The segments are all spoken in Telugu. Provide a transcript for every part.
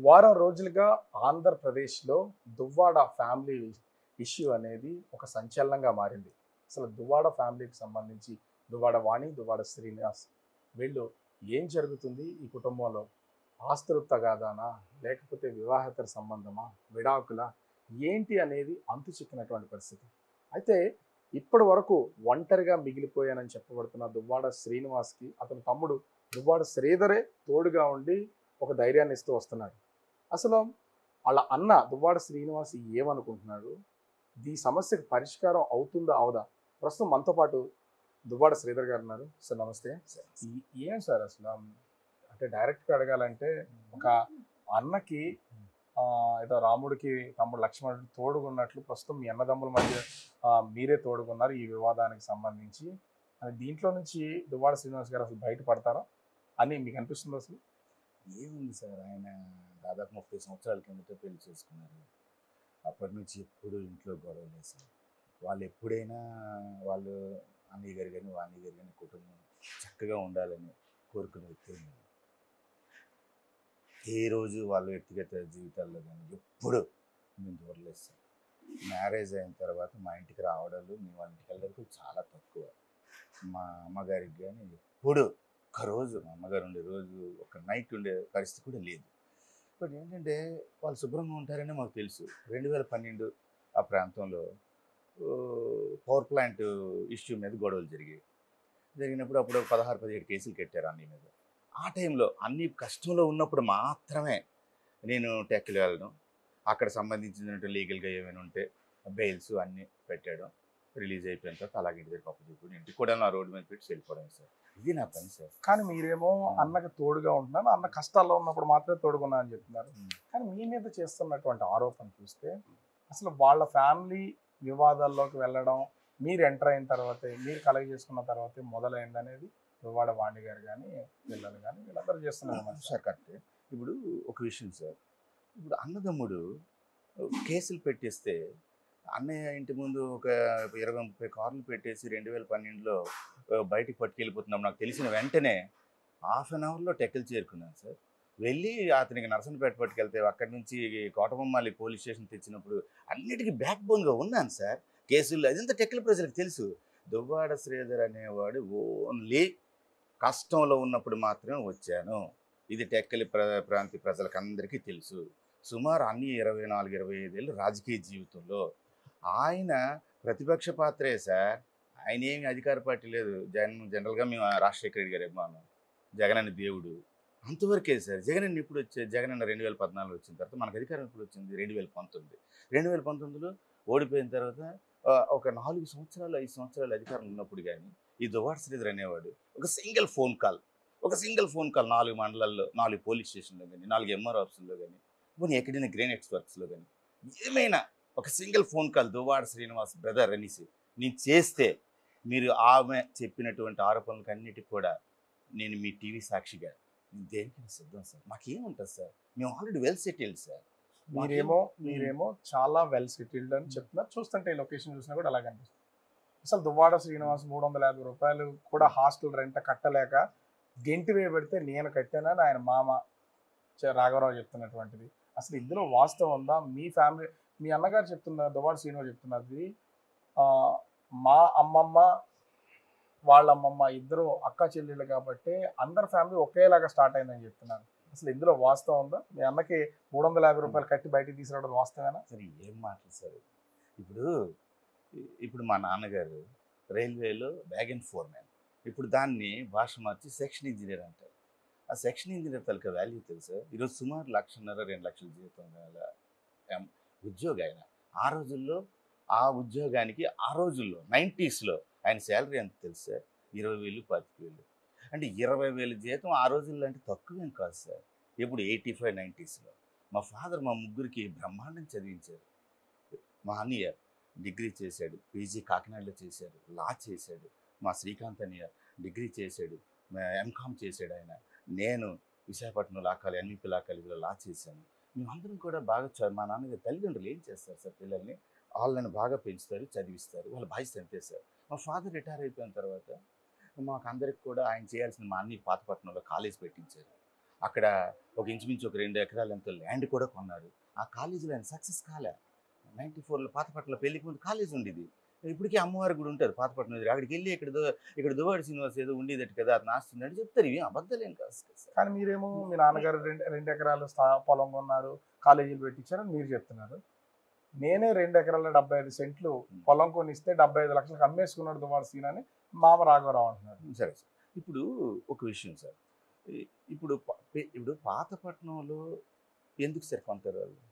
వారం రోజులుగా ఆంధ్రప్రదేశ్లో దువ్వాడ ఫ్యామిలీ ఇష్యూ అనేది ఒక సంచలనంగా మారింది అసలు దువ్వాడ ఫ్యామిలీకి సంబంధించి దువ్వాడ వాణి దువ్వాడ శ్రీనివాస్ వీళ్ళు ఏం జరుగుతుంది ఈ కుటుంబంలో ఆస్తులు తగాదానా లేకపోతే వివాహేతర సంబంధమా విడాకుల ఏంటి అనేది అంతు చిక్కినటువంటి పరిస్థితి అయితే ఇప్పటి వరకు ఒంటరిగా మిగిలిపోయానని చెప్పబడుతున్న దువ్వాడ శ్రీనివాస్కి అతని తమ్ముడు దువ్వాడ శ్రీధరే తోడుగా ఉండి ఒక ధైర్యాన్ని ఇస్తూ వస్తున్నాడు అసలు వాళ్ళ అన్న దువ్వాడ శ్రీనివాస్ ఏమనుకుంటున్నాడు ఈ సమస్యకు పరిష్కారం అవుతుందా అవదా ప్రస్తుతం మనతో పాటు దువ్వాడ శ్రీధర్ గారు ఉన్నారు సార్ నమస్తే ఈ- ఏం సార్ అసలు అంటే డైరెక్ట్గా అడగాలంటే ఒక అన్నకి ఆ, ఏదో రాముడికి తమ్ముడు లక్ష్మణుడు తోడుగున్నట్లు ప్రస్తుతం మీ అన్నదమ్ముల మధ్య ఆ, మీరే తోడుగున్నారు ఈ వివాదానికి సంబంధించి అని దీంట్లో నుంచి దువ్వాడ శ్రీనివాస్ గారు అసలు బయటపడతారా అని మీకు అనిపిస్తుంది అసలు ఏముంది సార్ ఆయన దాదాపు ముప్పై సంవత్సరాల కిందట పెళ్లి చేసుకున్నారు అప్పటి నుంచి ఎప్పుడు ఇంట్లో గొడవలు వేసారు వాళ్ళు ఎప్పుడైనా వాళ్ళు అన్నయ్య గారు కానీ వాణి గారు కానీ కుటుంబం చక్కగా ఉండాలని కోరుకునే వ్యక్తి నేను ఏ రోజు వాళ్ళ వ్యక్తిగత జీవితాల్లో కానీ ఎప్పుడు మేము దూరలేస్తాం మ్యారేజ్ అయిన తర్వాత మా ఇంటికి రావడాలు మేము వాళ్ళ ఇంటికి వెళ్ళడానికి చాలా తక్కువ మా అమ్మగారికి కానీ ఎప్పుడు ఒక్క రోజు మా అమ్మగారు ఉండే రోజు ఒక నైట్ ఉండే పరిస్థితి కూడా లేదు బట్ ఏంటంటే వాళ్ళు శుభ్రంగా ఉంటారని మాకు తెలుసు రెండు వేల పన్నెండు ఆ ప్రాంతంలో పవర్ ప్లాంట్ ఇష్యూ మీద గొడవలు జరిగాయి జరిగినప్పుడు అప్పుడు ఒక పదహారు పదిహేడు కేసులు కట్టారు అన్ని మీద ఆ టైంలో అన్ని కష్టంలో ఉన్నప్పుడు మాత్రమే నేను టెక్కి వెళ్ళడం అక్కడ సంబంధించిన లీగల్గా ఏమైనా ఉంటే బెయిల్స్ అన్నీ పెట్టాడు రిలీజ్ అయిపోయిన తర్వాత అలాగే ఇంటి దగ్గర పప్పు చూపుడు ఇంటికి కూడా నా రోడ్డు మీద పెట్టి వెళ్ళిపోవడం సార్ ఇది నా పని సార్ కానీ మీరేమో అన్నకి తోడుగా ఉంటున్నారు అన్న కష్టాల్లో ఉన్నప్పుడు మాత్రమే తోడుగున్నా అని చెప్తున్నారు Hmm. కానీ మీ మీద చేస్తున్నటువంటి ఆరోపణ చూస్తే అసలు వాళ్ళ ఫ్యామిలీ వివాదాల్లోకి వెళ్ళడం మీరు ఎంటర్ అయిన తర్వాతే మీరు కలగ చేసుకున్న తర్వాతే మొదలైంది అనేది దువ్వాడ వాణి గారు కానీ పిల్లలు కానీ వీళ్ళందరూ చేస్తున్నారు మరి. సార్ కరెక్టే ఇప్పుడు ఒక విషయం సార్ ఇప్పుడు అన్నదమ్ముడు కేసులు పెట్టేస్తే అన్నయ్య ఇంటి ముందు ఒక ఇరవై ముప్పై కార్లు పెట్టేసి రెండు వేల పన్నెండులో ఆ, బయటికి పట్టుకెళ్ళిపోతున్నాం నాకు తెలిసిన వెంటనే హాఫ్ అన్ అవర్లో టెక్కలు చేరుకున్నాను సార్ వెళ్ళి అతనికి నరసనపేట పట్టుకెళ్తే అక్కడి నుంచి కోటబొమ్మాలి పోలీస్ స్టేషన్ తెచ్చినప్పుడు అన్నిటికీ బ్యాక్ బోన్గా ఉన్నాను సార్ కేసుల్లో అదంతా టెక్కల ప్రజలకు తెలుసు దువ్వాడ శ్రీధర్ అనేవాడు ఓన్లీ కష్టంలో ఉన్నప్పుడు మాత్రమే వచ్చాను ఇది టెక్కలి ప్ర ప్రాంత ప్రజలకు అందరికీ తెలుసు సుమారు అన్ని ఇరవై నాలుగు ఇరవై ఐదేళ్ళు రాజకీయ జీవితంలో ఆయన ప్రతిపక్ష పాత్రే సార్ ఆయన ఏమి అధికార పార్టీ లేదు జగన్ జనరల్గా మేము రాజశేఖర రెడ్డి గారి అభిమానం జగన్ అని దేవుడు అంతవరకే సార్ జగన్ అన్న ఇప్పుడు వచ్చే జగన్ అన్న రెండు వేల పద్నాలుగు వచ్చిన తర్వాత మనకు అధికారం ఇప్పుడు వచ్చింది రెండు వేల పంతొమ్మిది రెండు వేల పంతొమ్మిదిలో ఓడిపోయిన తర్వాత ఆ, ఒక నాలుగు సంవత్సరాలు ఐదు సంవత్సరాలు అధికారం ఉన్నప్పుడు కానీ ఈ దువాడ శ్రీధర్ అనేవాడు ఒక సింగిల్ ఫోన్ కాల్ ఒక సింగిల్ ఫోన్ కాల్ నాలుగు మండలాల్లో నాలుగు పోలీస్ స్టేషన్లో కానీ నాలుగు ఎంఆర్ ఆఫీసుల్లో కానీ పోనీ ఎక్కడైనా గ్రేనైట్స్ వర్క్స్లో కానీ ఏమైనా ఒక single phone call Duvvada Srinivas brother అనేసి నేను చేస్తే మీరు ఆమె చెప్పినటువంటి ఆరోపణలకు అన్నిటికి కూడా నేను మీ టీవీ సాక్షిగా నేను దేనికైనా సిద్ధం సార్ మాకేముంటుంది సార్ మేము ఆల్రెడీ వెల్ సెటిల్డ్ సార్ మీరేమో మీరేమో చాలా వెల్ సెటిల్డ్ అని చెప్తున్నారు చూస్తుంటే ఈ లొకేషన్ చూసినా కూడా అలాగే అనిపిస్తుంది అసలు దువ్వాడ శ్రీనివాస్ మూడు వందల యాభై రూపాయలు కూడా హాస్టల్ రెంట్ కట్టలేక గెంటి వేయబడితే నేను కట్టానని ఆయన మామ చ- రాఘవరావు చెప్తున్నటువంటిది అసలు ఇందులో వాస్తవం ఉందా మీ ఫ్యామిలీ మీ అన్నగారు చెప్తున్నారు దువ్వాడ శ్రీనివాస్ చెప్తున్నది ఆ, మా అమ్మమ్మ వాళ్ళ అమ్మమ్మ ఇద్దరు అక్క చెల్లెళ్ళు కాబట్టి అందరి ఫ్యామిలీ ఒకేలాగా స్టార్ట్ అయిందని చెప్తున్నారు అసలు ఇందులో వాస్తవం ఉందా మీ అన్నకి మూడు వందల యాభై రూపాయలు కట్టి బయటికి తీసుకురావడం వాస్తవేనా సరే ఏం మాటలు సార్ ఇప్పుడు ఇప్పుడు మా నాన్నగారు రైల్వేలో బ్యాగ్ అండ్ ఫోర్ మ్యాన్ ఇప్పుడు దాన్ని భాష మార్చి సెక్షన్ ఇంజనీర్ అంటారు ఆ సెక్షన్ ఇంజనీర్ తలక వాల్యూ తెలుసా ఈరోజు సుమారు లక్షన్నర రెండు లక్షల జీతం గల ఎం- ఉద్యోగి ఆయన ఆ రోజుల్లో ఆ ఉద్యోగానికి ఆ రోజుల్లో నైంటీస్లో ఆయన శాలరీ ఎంత తెలుసా ఇరవై వేలు పాతిక వేలు అంటే ఇరవై వేలు జీతం ఆ రోజుల్లో అంటే తక్కువేం కాదు సార్ ఇప్పుడు ఎయిటీ ఫైవ్ నైంటీస్లో మా ఫాదర్ మా ముగ్గురికి బ్రహ్మాండం చదివించారు మా అన్నయ్య డిగ్రీ చేశాడు పీజీ కాకినాడలో చేశాడు లా చేశాడు మా శ్రీకాంత్ అన్నయ్య డిగ్రీ చేశాడు ఎంకామ్ చేశాడు ఆయన నేను Visakhapatnam law college NVP law కాలేజీలో లా చేశాను మేమందరం కూడా బాగా చ- మా నాన్నగారు తల్లిదండ్రులు ఏం చేస్తారు సార్ పిల్లల్ని వాళ్ళని బాగా పెంచుతారు చదివిస్తారు వాళ్ళ బాధ్యత అంతే సార్ మా ఫాదర్ రిటైర్ అయిపోయిన తర్వాత మాకు అందరికి కూడా ఆయన చేయాల్సిన మా అన్ని పాతపట్నంలో కాలేజ్ పెట్టించారు అక్కడ ఒక ఇంచుమించు ఒక రెండు ఎకరాలు ఎంతో ల్యాండ్ కూడా కొన్నారు ఆ కాలేజీలో ఆయన సక్సెస్ కాలే నైంటీ ఫోర్లో పాతపట్నంలో పెళ్లికి ముందు కాలేజ్ ఉండేది ఇప్పటికీ అమ్మవారి గుడి ఉంటుంది పాతపట్నం ఎదురు అక్కడికి వెళ్ళి ఇక్కడ దో- ఇక్కడ దువాడి శ్రీనివాస్ ఏదో ఉండేదట కదా అది నాస్తుంది అంటే చెప్తారు ఇవి అబద్ధాలేం కాదు సార్. కానీ మీరేమో మీ నాన్నగారు రెండు రెండు ఎకరాలు స్థా- పొలం కొన్నారు కాలేజీలు పెట్టించారని మీరు చెప్తున్నారు నేనే రెండు ఎకరాల డెబ్బై ఐదు సెంట్లు పొలం కొని ఇస్తే డెబ్బై ఐదు లక్షలకు అమ్మేసుకున్నాడు దువాడ సీన్ అని మామ రాఘవరావు అంటున్నారు సరే సార్ ఇప్పుడు ఒక విషయం సార్ ఈ- ఇప్పుడు ప- పె- ఇప్పుడు పాతపట్నంలో ఎందుకు సార్ కొంటారు వాళ్ళు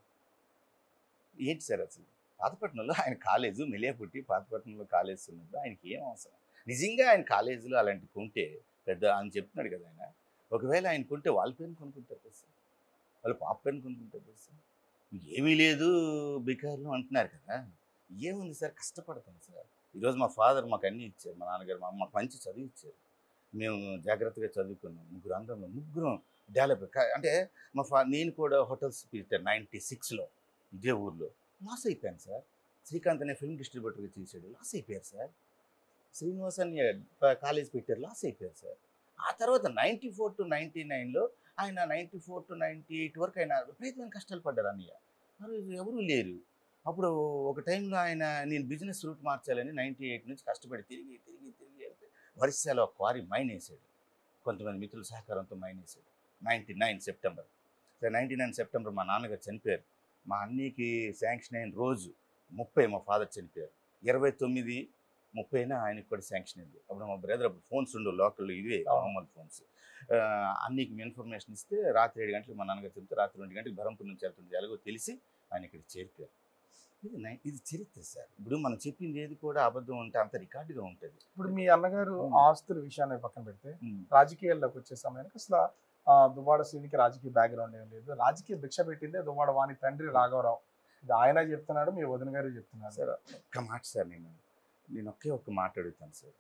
ఏంటి సార్ అసలు పాతపట్నంలో ఆయన కాలేజు మెలియాపుట్టి పాతపట్నంలో కాలేజ్ ఉన్నప్పుడు ఆయనకి ఏం అవసరం నిజంగా ఆయన కాలేజీలో అలాంటి కొంటే పెద్ద అని చెప్తున్నాడు కదా ఆయన ఒకవేళ ఆయన కొంటే వాళ్ళ పేరుని కొనుక్కుంటారు కదా సార్ వాళ్ళు పాప పేరుని కొనుక్కుంటారు కదా సార్ ఏమీ లేదు బికార్లు అంటున్నారు కదా ఏముంది సార్ కష్టపడతాం సార్ ఈరోజు మా ఫాదర్ మాకు అన్నీ ఇచ్చారు మా నాన్నగారు మా మాకు మంచి చదువు ఇచ్చారు మేము జాగ్రత్తగా చదువుకున్నాం ముగ్గురు అందరం ముగ్గురం డెవలప్ అంటే మా ఫా నేను కూడా హోటల్స్ పెట్టాను నైంటీ సిక్స్లో ఇదే ఊర్లో లాస్ అయిపోయాను సార్ శ్రీకాంత్ అనే ఫిల్మ్ డిస్ట్రిబ్యూటర్గా చేశాడు లాస్ అయిపోయారు సార్ శ్రీనివాస్ అని కాలేజ్ పెట్టారు లాస్ అయిపోయారు సార్ ఆ తర్వాత నైంటీ ఫోర్ టు నైంటీ నైన్లో ఆయన ninety four to ninety eight వరకు ఆయన విపరీతమైన కష్టాలు పడ్డారు అన్నయ్య మరి ఎవరూ లేరు అప్పుడు ఒక టైంలో ఆయన నేను బిజినెస్ రూట్ మార్చాలని నైంటీ ఎయిట్ నుంచి కష్టపడి తిరిగి తిరిగి తిరిగి వెళ్తే వరిస్సాలో ఒక క్వారీ మైన్ వేసాడు కొంతమంది మిత్రుల సహకారంతో మైన్ వేసాడు ninety nine September so ninety nine September మా నాన్నగారు చనిపోయారు మా అన్నీకి శాంక్షన్ అయిన రోజు ముప్పై మా ఫాదర్ చనిపోయారు ఇరవై తొమ్మిది ముప్పైన ఆయనకి కూడా శాంక్షన్ అయింది అప్పుడు మా బ్రదర్ అప్పుడు ఫోన్స్ ఉండు లోకల్ ఇవే మామూలు ఫోన్స్ అన్నీకి ఇన్ఫర్మేషన్ ఇస్తే రాత్రి ఏడు గంటలకు మా నాన్నగారు చెప్తే రాత్రి రెండు గంటలకు బరంపూర్ నుంచి వెళ్తుంది ఎలాగో తెలిసి ఆయన ఇక్కడ చేరిపోయారు ఇది నై- ఇది చరిత్ర సార్ ఇప్పుడు మనం చెప్పింది ఏది కూడా అబద్ధం ఉంటే అంత రికార్డుగా ఉంటుంది ఇప్పుడు మీ అన్నగారు ఉమ్. ఆస్తుల విషయాన్ని పక్కన పెడితే రాజకీయాల్లోకి వచ్చే సమయానికి అసలు ఆ, దువ్వాడ శ్రీనికి రాజకీయ బ్యాక్గ్రౌండ్ ఏం లేదు రాజకీయ భిక్ష పెట్టిందే దువ్వాడ వాణి తండ్రి రాఘవరావు ఇది ఆయన చెప్తున్నాడు మీ వదిన గారు చెప్తున్నారు సార్ ఒక్క మాట సార్ నేను నేను ఒకే ఒక్క మాట అడుగుతాను సార్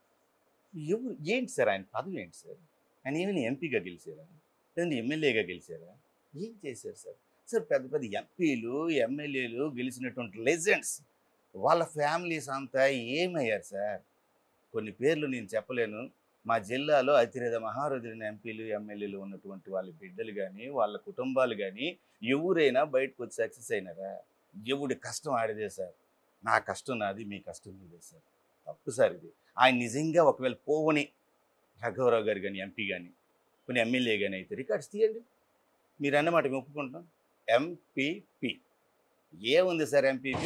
ఎవరు ఏంటి సార్ ఆయన పదవి ఏంటి సార్ ఆయన ఏమైనా ఎంపీగా గెలిచారా లేదంటే ఎమ్మెల్యేగా గెలిచారా ఏం చేశారు సార్ సార్ పెద్ద పెద్ద ఎంపీలు ఎమ్మెల్యేలు గెలిచినటువంటి లెజెండ్స్ వాళ్ళ ఫ్యామిలీస్ అంతా ఏమయ్యారు సార్ కొన్ని పేర్లు నేను చెప్పలేను మా జిల్లాలో అతిరేద మహారథులైన ఎంపీలు ఎమ్మెల్యేలు ఉన్నటువంటి వాళ్ళ బిడ్డలు కానీ వాళ్ళ కుటుంబాలు కానీ ఎవరైనా బయటకు వచ్చి సక్సెస్ అయినారా ఎవడి కష్టం ఆడిదే సార్ నా కష్టం నాది మీ కష్టం మీదే సార్ తప్పు సార్ ఇది ఆయన నిజంగా ఒకవేళ పోవని రాఘవరావు గారు కానీ ఎంపీ కానీ కొన్ని ఎమ్మెల్యే కానీ అయితే రికార్డ్స్ తీయండి మీరు అన్నమాట మేము ఒప్పుకుంటాం ఎంపీపీ ఏముంది సార్ ఎంపీపీ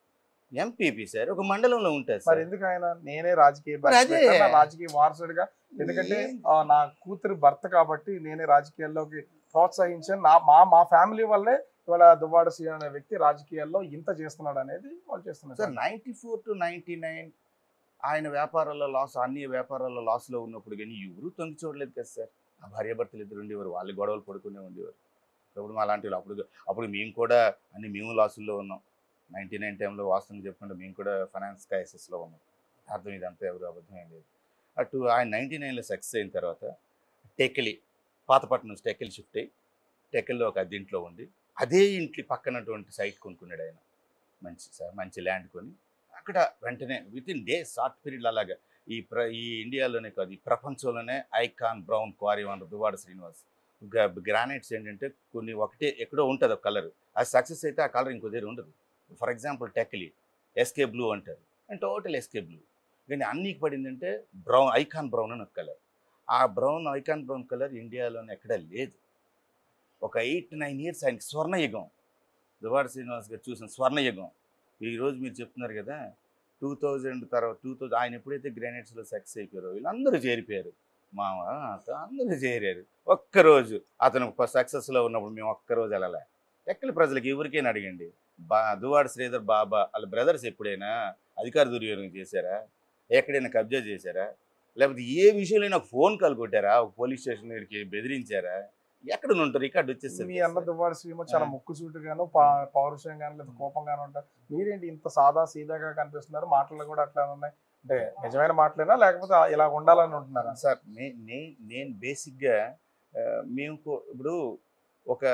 ఎంపీపీ సార్ ఒక మండలంలో ఉంటుంది మరి సార్ ఎందుకు ఆయన నేనే రాజకీయ మరి బ్యాచ్ అదే. పెట్టాను, నా రాజకీయ వారసుడిగా ఎందుకంటే ఏం- ఆ, నా కూతురు భర్త కాబట్టి నేనే రాజకీయాల్లోకి ప్రోత్సహించాను నా మా మా ఫ్యామిలీ వల్లే ఇవాళ దువ్వాడ శ్రీ అనే వ్యక్తి రాజకీయాల్లో ఇంత చేస్తున్నాడు అనేది వాళ్ళు చేస్తున్నారు sir ninety four to ninety nine ఆయన వ్యాపారాల్లో లాస్ అన్ని వ్యాపారాల్లో లాస్లో ఉన్నప్పుడు కానీ ఎవరు తొంగి చూడలేదు కదా సార్ ఆ భార్యాభర్తలు ఇద్దరు ఉండేవారు వాళ్ళు గొడవలు పడుకునే ఉండేవారు అప్పుడు మా లాంటి వాళ్ళు అప్పుడు అప్పుడు మేము కూడా అన్ని మేము లాసుల్లో ఉన్నాం నైంటీ నైన్ టైంలో వాస్తవం చెప్పుకుంటే మేము కూడా ఫైనాన్స్ క్రైసిస్లో ఉన్నాం అర్థం ఇదంతా ఎవరు అబద్ధం ఏం లేదు అటు ఆయన నైంటీ నైన్లో సక్సెస్ అయిన తర్వాత టెక్కలి పాతపట్నం నుంచి టెక్కలి షిఫ్ట్ అయ్యి టెక్కల్లో ఒక అద్దెంట్లో ఉండి అదే ఇంటి పక్కనటువంటి సైట్ కొనుక్కున్నాడు ఆయన మంచి సార్ మంచి ల్యాండ్ కొని అక్కడ వెంటనే within the short period అలాగా ఈ ప్ర ఈ ఇండియాలోనే కాదు ఈ ప్రపంచంలోనే icon brown quarry one Duvada Srinivas granites ఏంటంటే కొన్ని ఒకటే ఎక్కడో ఉంటుంది ఒక కలర్ అది సక్సెస్ అయితే ఆ కలర్ ఇంకో దగ్గర ఉండదు ఫర్ ఎగ్జాంపుల్ టెక్లీ ఎస్కే బ్లూ అంటారు అండ్ టోటల్ ఎస్కే బ్లూ కానీ అన్నికి పడిందంటే బ్రౌన్ ఐకాన్ బ్రౌన్ అని ఒక కలర్ ఆ బ్రౌన్ ఐకాన్ బ్రౌన్ కలర్ ఇండియాలోనే ఎక్కడా లేదు ఒక ఎయిట్ నైన్ ఇయర్స్ ఆయనకి స్వర్ణయుగం దువాడ శ్రీనివాస్ గారు చూసిన స్వర్ణయుగం ఈరోజు మీరు చెప్తున్నారు కదా టూ థౌజండ్ తర్వాత టూ థౌజండ్ ఆయన ఎప్పుడైతే గ్రానైట్స్లో సక్సెస్ అయిపోయారో వీళ్ళందరూ చేరిపోయారు మామ అత్త అందరూ చేరారు ఒక్కరోజు అతను సక్సెస్లో ఉన్నప్పుడు మేము ఒక్కరోజు వెళ్ళలే ఎక్కడి ప్రజలకు ఎవరికైనా అడగండి బా దువాడ శ్రీధర్ బాబా వాళ్ళ బ్రదర్స్ ఎప్పుడైనా అధికార దుర్వినియోగం చేశారా ఎక్కడైనా కబ్జా చేశారా లేకపోతే ఏ విషయంలో నాకు ఫోన్ కాల్ కొట్టారా ఒక పోలీస్ స్టేషన్ దగ్గరికి బెదిరించారా ఎక్కడ ఉంటారు రికార్డు వచ్చేస్తారు మీ అన్న దువ్వాడ శ్రీమ చాలా ముక్కు సూటిగాను పా- పౌరుషంగాను లేదా కోపంగాను ఉంటారు మీరేంటి ఇంత సాదా సీదాగా కనిపిస్తున్నారు మాటలు కూడా అట్లా ఉన్నాయి అంటే నిజమైన మాటలేనా లేకపోతే ఇలా ఉండాలని ఉంటున్నారా సార్ నే నే- నేను బేసిక్గా ఆ, మేము కో- ఇప్పుడు ఒక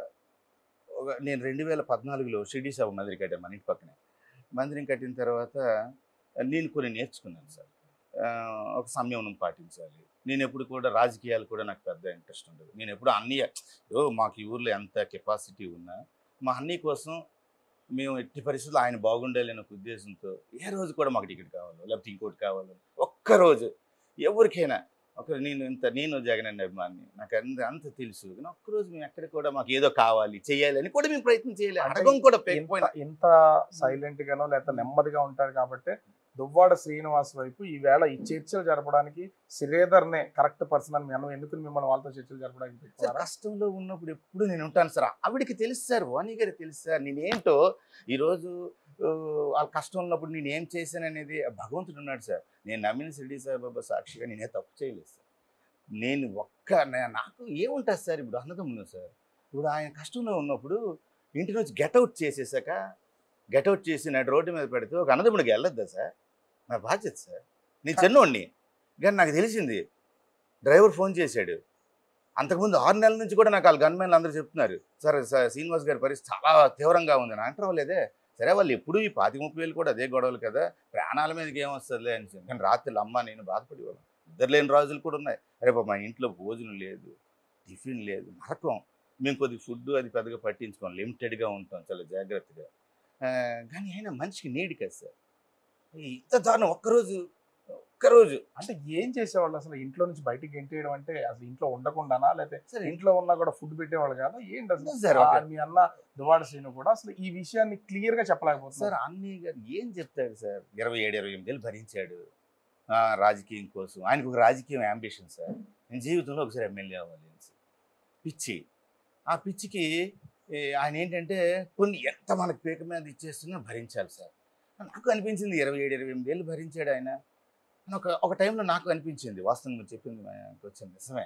ఒక నేను రెండు వేల పద్నాలుగులో షిర్డీ సాబు మందిరం కట్టాను మన ఇంటి పక్కనే మందిరం కట్టిన తర్వాత నేను కొన్ని నేర్చుకున్నాను సార్ ఆ, ఒక సంయమనం పాటించాలి నేను ఎప్పుడు కూడా రాజకీయాలు కూడా నాకు పెద్ద ఇంట్రెస్ట్ ఉండదు నేను ఎప్పుడు అన్నీ ఓ మాకు ఈ ఊర్లో ఎంత కెపాసిటీ ఉన్నా మా అన్నీ కోసం మేము ఎట్టి పరిస్థితుల్లో ఆయన బాగుండాలి అనే ఒక ఉద్దేశంతో ఏ రోజు కూడా మాకు టికెట్ కావాలో లేకపోతే ఇంకోటి కావాలో ఒక్కరోజు ఎవరికైనా ఒక నేను ఇంత నేను జగన్ అనే అభిమాని నాకు అంత అంత తెలుసు కానీ ఒక్కరోజు మేము ఎక్కడ కూడా మాకు ఏదో కావాలి చేయాలి అని కూడా మేము ప్రయత్నం చేయలేదు అంటే అడగం కూడా ఇంత పేకపోయినా ఇంత సైలెంట్ గానో లేకపోతే నెమ్మదిగా ఉంటాడు కాబట్టి దువ్వాడ శ్రీనివాస్ వైపు ఈవేళ ఈ చర్చలు జరపడానికి శ్రీధర్ నే కరెక్ట్ పర్సన్ అని మనం ఎందుకు మిమ్మల్ని వాళ్ళతో చర్చలు జరపడానికి సార్ పెట్టుకున్నారా కష్టంలో ఉన్నప్పుడు ఎప్పుడు నేను ఉంటాను సార్ ఆవిడకి తెలుసు సార్ వాణి గారి తెలుసు సార్ నేనేంటో ఈరోజు ఆ, వాళ్ళ కష్టం ఉన్నప్పుడు నేను ఏం చేశాను అనేది ఆ భగవంతుడు ఉన్నాడు సార్ నేను నమ్మిన షిరిడి సాయిబాబా సాక్షిగా నేనే తప్పు చేయలేదు సార్ నేను ఒక్క నే- నాకు ఏముంటుంది సార్ ఇప్పుడు అన్నదమ్ములు సార్ ఇప్పుడు ఆయన కష్టంలో ఉన్నప్పుడు ఇంటి నుంచి గెటౌట్ చేసేసాక గెటౌట్ చేసి నాడు రోడ్డు మీద పెడితే ఒక అన్నదమ్ముడికి వెళ్ళొద్దా సార్ నా బాధ్యత సార్ నేను చిన్నోడిని కానీ నాకు తెలిసింది డ్రైవర్ ఫోన్ చేశాడు అంతకుముందు ఆరు నెలల నుంచి కూడా నాకు వాళ్ళ గన్మెన్లు అందరూ చెప్తున్నారు సార్ సార్ శ్రీనివాస్ గారి పరిస్థితి చాలా తీవ్రంగా ఉంది నా అంటారు లేదే సరే వాళ్ళు ఎప్పుడు ఈ పాతి ముప్పై వేలు కూడా అదే గొడవలు కదా ప్రాణాల మీదకి ఏమొస్తుందిలే అని చెప్పి. కానీ రాత్రులు అమ్మ నేను బాధపడేవాళ్ళం ఇద్దరు లేని రోజులు కూడా ఉన్నాయి అరే బాబు మా ఇంట్లో భోజనం లేదు టిఫిన్ లేదు నరకం మేము కొద్దిగా ఫుడ్ అది పెద్దగా పట్టించుకోం లిమిటెడ్గా ఉంటాం చాలా జాగ్రత్తగా ఆ, కానీ అయినా మనిషికి నీడ్ కదా సార్ ఇంత దారుణం ఒక్కరోజు ఒక్కరోజు అంటే ఏం చేసేవాళ్ళు అసలు ఇంట్లో నుంచి బయటికి గెంటేయడం అంటే అసలు ఇంట్లో ఉండకుండానా లేకపోతే సరే ఇంట్లో ఉన్నా కూడా ఫుడ్ పెట్టేవాళ్ళు కదా ఏంటి అసలు సార్, ఆ, ఒక- మీ అన్న దువాడ శ్రీను కూడా అసలు ఈ విషయాన్ని క్లియర్ గా చెప్పలేకపోతున్నారు సార్ అన్ని గారు ఏం చెప్తాడు సార్ ఇరవై ఏడు ఇరవై ఎనిమిది ఏళ్ళు భరించాడు ఆ, రాజకీయం కోసం ఆయనకు ఒక రాజకీయం అంబిషన్ సార్ నేను జీవితంలో ఒకసారి ఎమ్మెల్యే అవ్వాలి అనేసి. పిచ్చి ఆ పిచ్చికి ఏ, ఆయన ఏంటంటే కొన్ని ఎంత మనకు పీక మీద ఇచ్చేస్తున్నా భరించాలి సార్ నాకు అనిపించింది ఇరవై ఏడు ఇరవై ఎనిమిది ఏళ్ళు భరించాడు ఆయన అని ఒక ఒక టైంలో నాకు అనిపించింది వాస్తవం మీరు చెప్పింది నాకు వచ్చింది నిజమే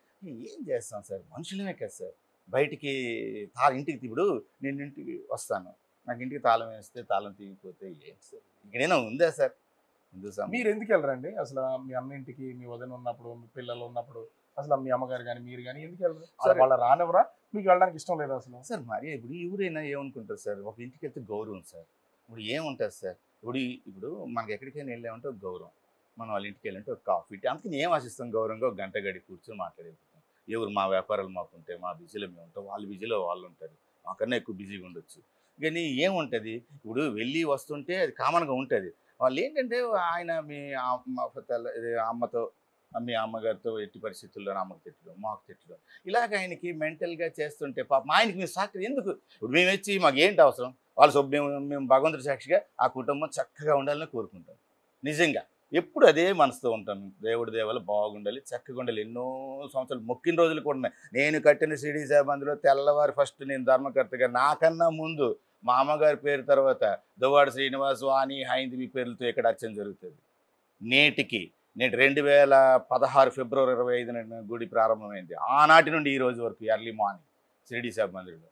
ఏం చేస్తాం సార్ మనుషులమే కదా సార్ బయటికి తా ఇంటికి ఇప్పుడు నేను ఇంటికి వస్తాను నాకు ఇంటికి తాళం వేస్తే తాళం తీగిపోతే ఏంటి సార్ ఇక్కడైనా ఉందా సార్ హిందూ సమాజం మీరు ఎందుకు వెళ్ళరండి అసలు మీ అన్న ఇంటికి మీ వదిన ఉన్నప్పుడు మీ పిల్లలు ఉన్నప్పుడు అసలు మీ అమ్మగారు కానీ మీరు కానీ ఎందుకు వెళ్ళరు సరే. వాళ్ళ రానివ్వరా మీకు వెళ్ళడానికి ఇష్టం లేదా అసలు సార్ మరి ఇప్పుడు ఎవరైనా ఏమనుకుంటారు సార్ ఒక ఇంటికి వెళ్తే గౌరవం సార్ ఇప్పుడు ఏముంటుంది సార్ ఇప్పుడు ఈ- ఇప్పుడు మనకి ఎక్కడికైనా వెళ్ళామంటే ఒక గౌరవం మనం వాళ్ళ ఇంటికి వెళ్ళాలంటే ఒక కాఫీ టీ అందుకని ఏం ఆశిస్తాం గౌరవంగా ఒక గంట గడి కూర్చొని మాట్లాడేపోతాం ఎవరు మా వ్యాపారాలు మాకు ఉంటాయి మా బిజీలో మేము ఉంటాం వాళ్ళ బిజీలో వాళ్ళు ఉంటారు మాకన్నా ఎక్కువ బిజీగా ఉండొచ్చు కానీ ఏముంటుంది ఇప్పుడు వెళ్ళి వస్తుంటే అది కామన్గా ఉంటుంది వాళ్ళు ఏంటంటే ఆయన మీ అమ్మ తెల్ల- ఇది అమ్మతో మీ అమ్మగారితో ఎట్టి పరిస్థితుల్లో అమ్మకు తిట్టడం మాకు తిట్టడం ఇలాగ ఆయనకి మెంటల్గా చేస్తుంటే పాపం ఆయనకి మీరు సాక్షి ఎందుకు ఇప్పుడు మేము వచ్చి మాకు ఏంటి అవసరం వాళ్ళ సొబ్బు మేము మేము భగవంతుడి సాక్షిగా ఆ కుటుంబం చక్కగా ఉండాలని కోరుకుంటాం నిజంగా ఎప్పుడు అదే మనసుతో ఉంటాం దేవుడి దేవాలు బాగుండాలి చక్కగా ఉండాలి ఎన్నో సంవత్సరాలు మొక్కిన రోజులు కూడా ఉన్నాయి నేను కట్టిన సిడీ సాబ్ అందులో తెల్లవారు ఫస్ట్ నేను ధర్మకర్తగా నాకన్నా ముందు మా అమ్మగారి పేరు తర్వాత దువ్వాడ శ్రీనివాస్ వాణి హైందవి పేర్లతో ఇక్కడ అర్చన జరుగుతుంది నేటికి నేటి రెండు వేల పదహారు ఫిబ్రవరి ఇరవై ఐదున గుడి ప్రారంభమైంది ఆనాటి నుండి ఈ రోజు వరకు ఎర్లీ మార్నింగ్ షిరిడి సాబ్ మందిర్లో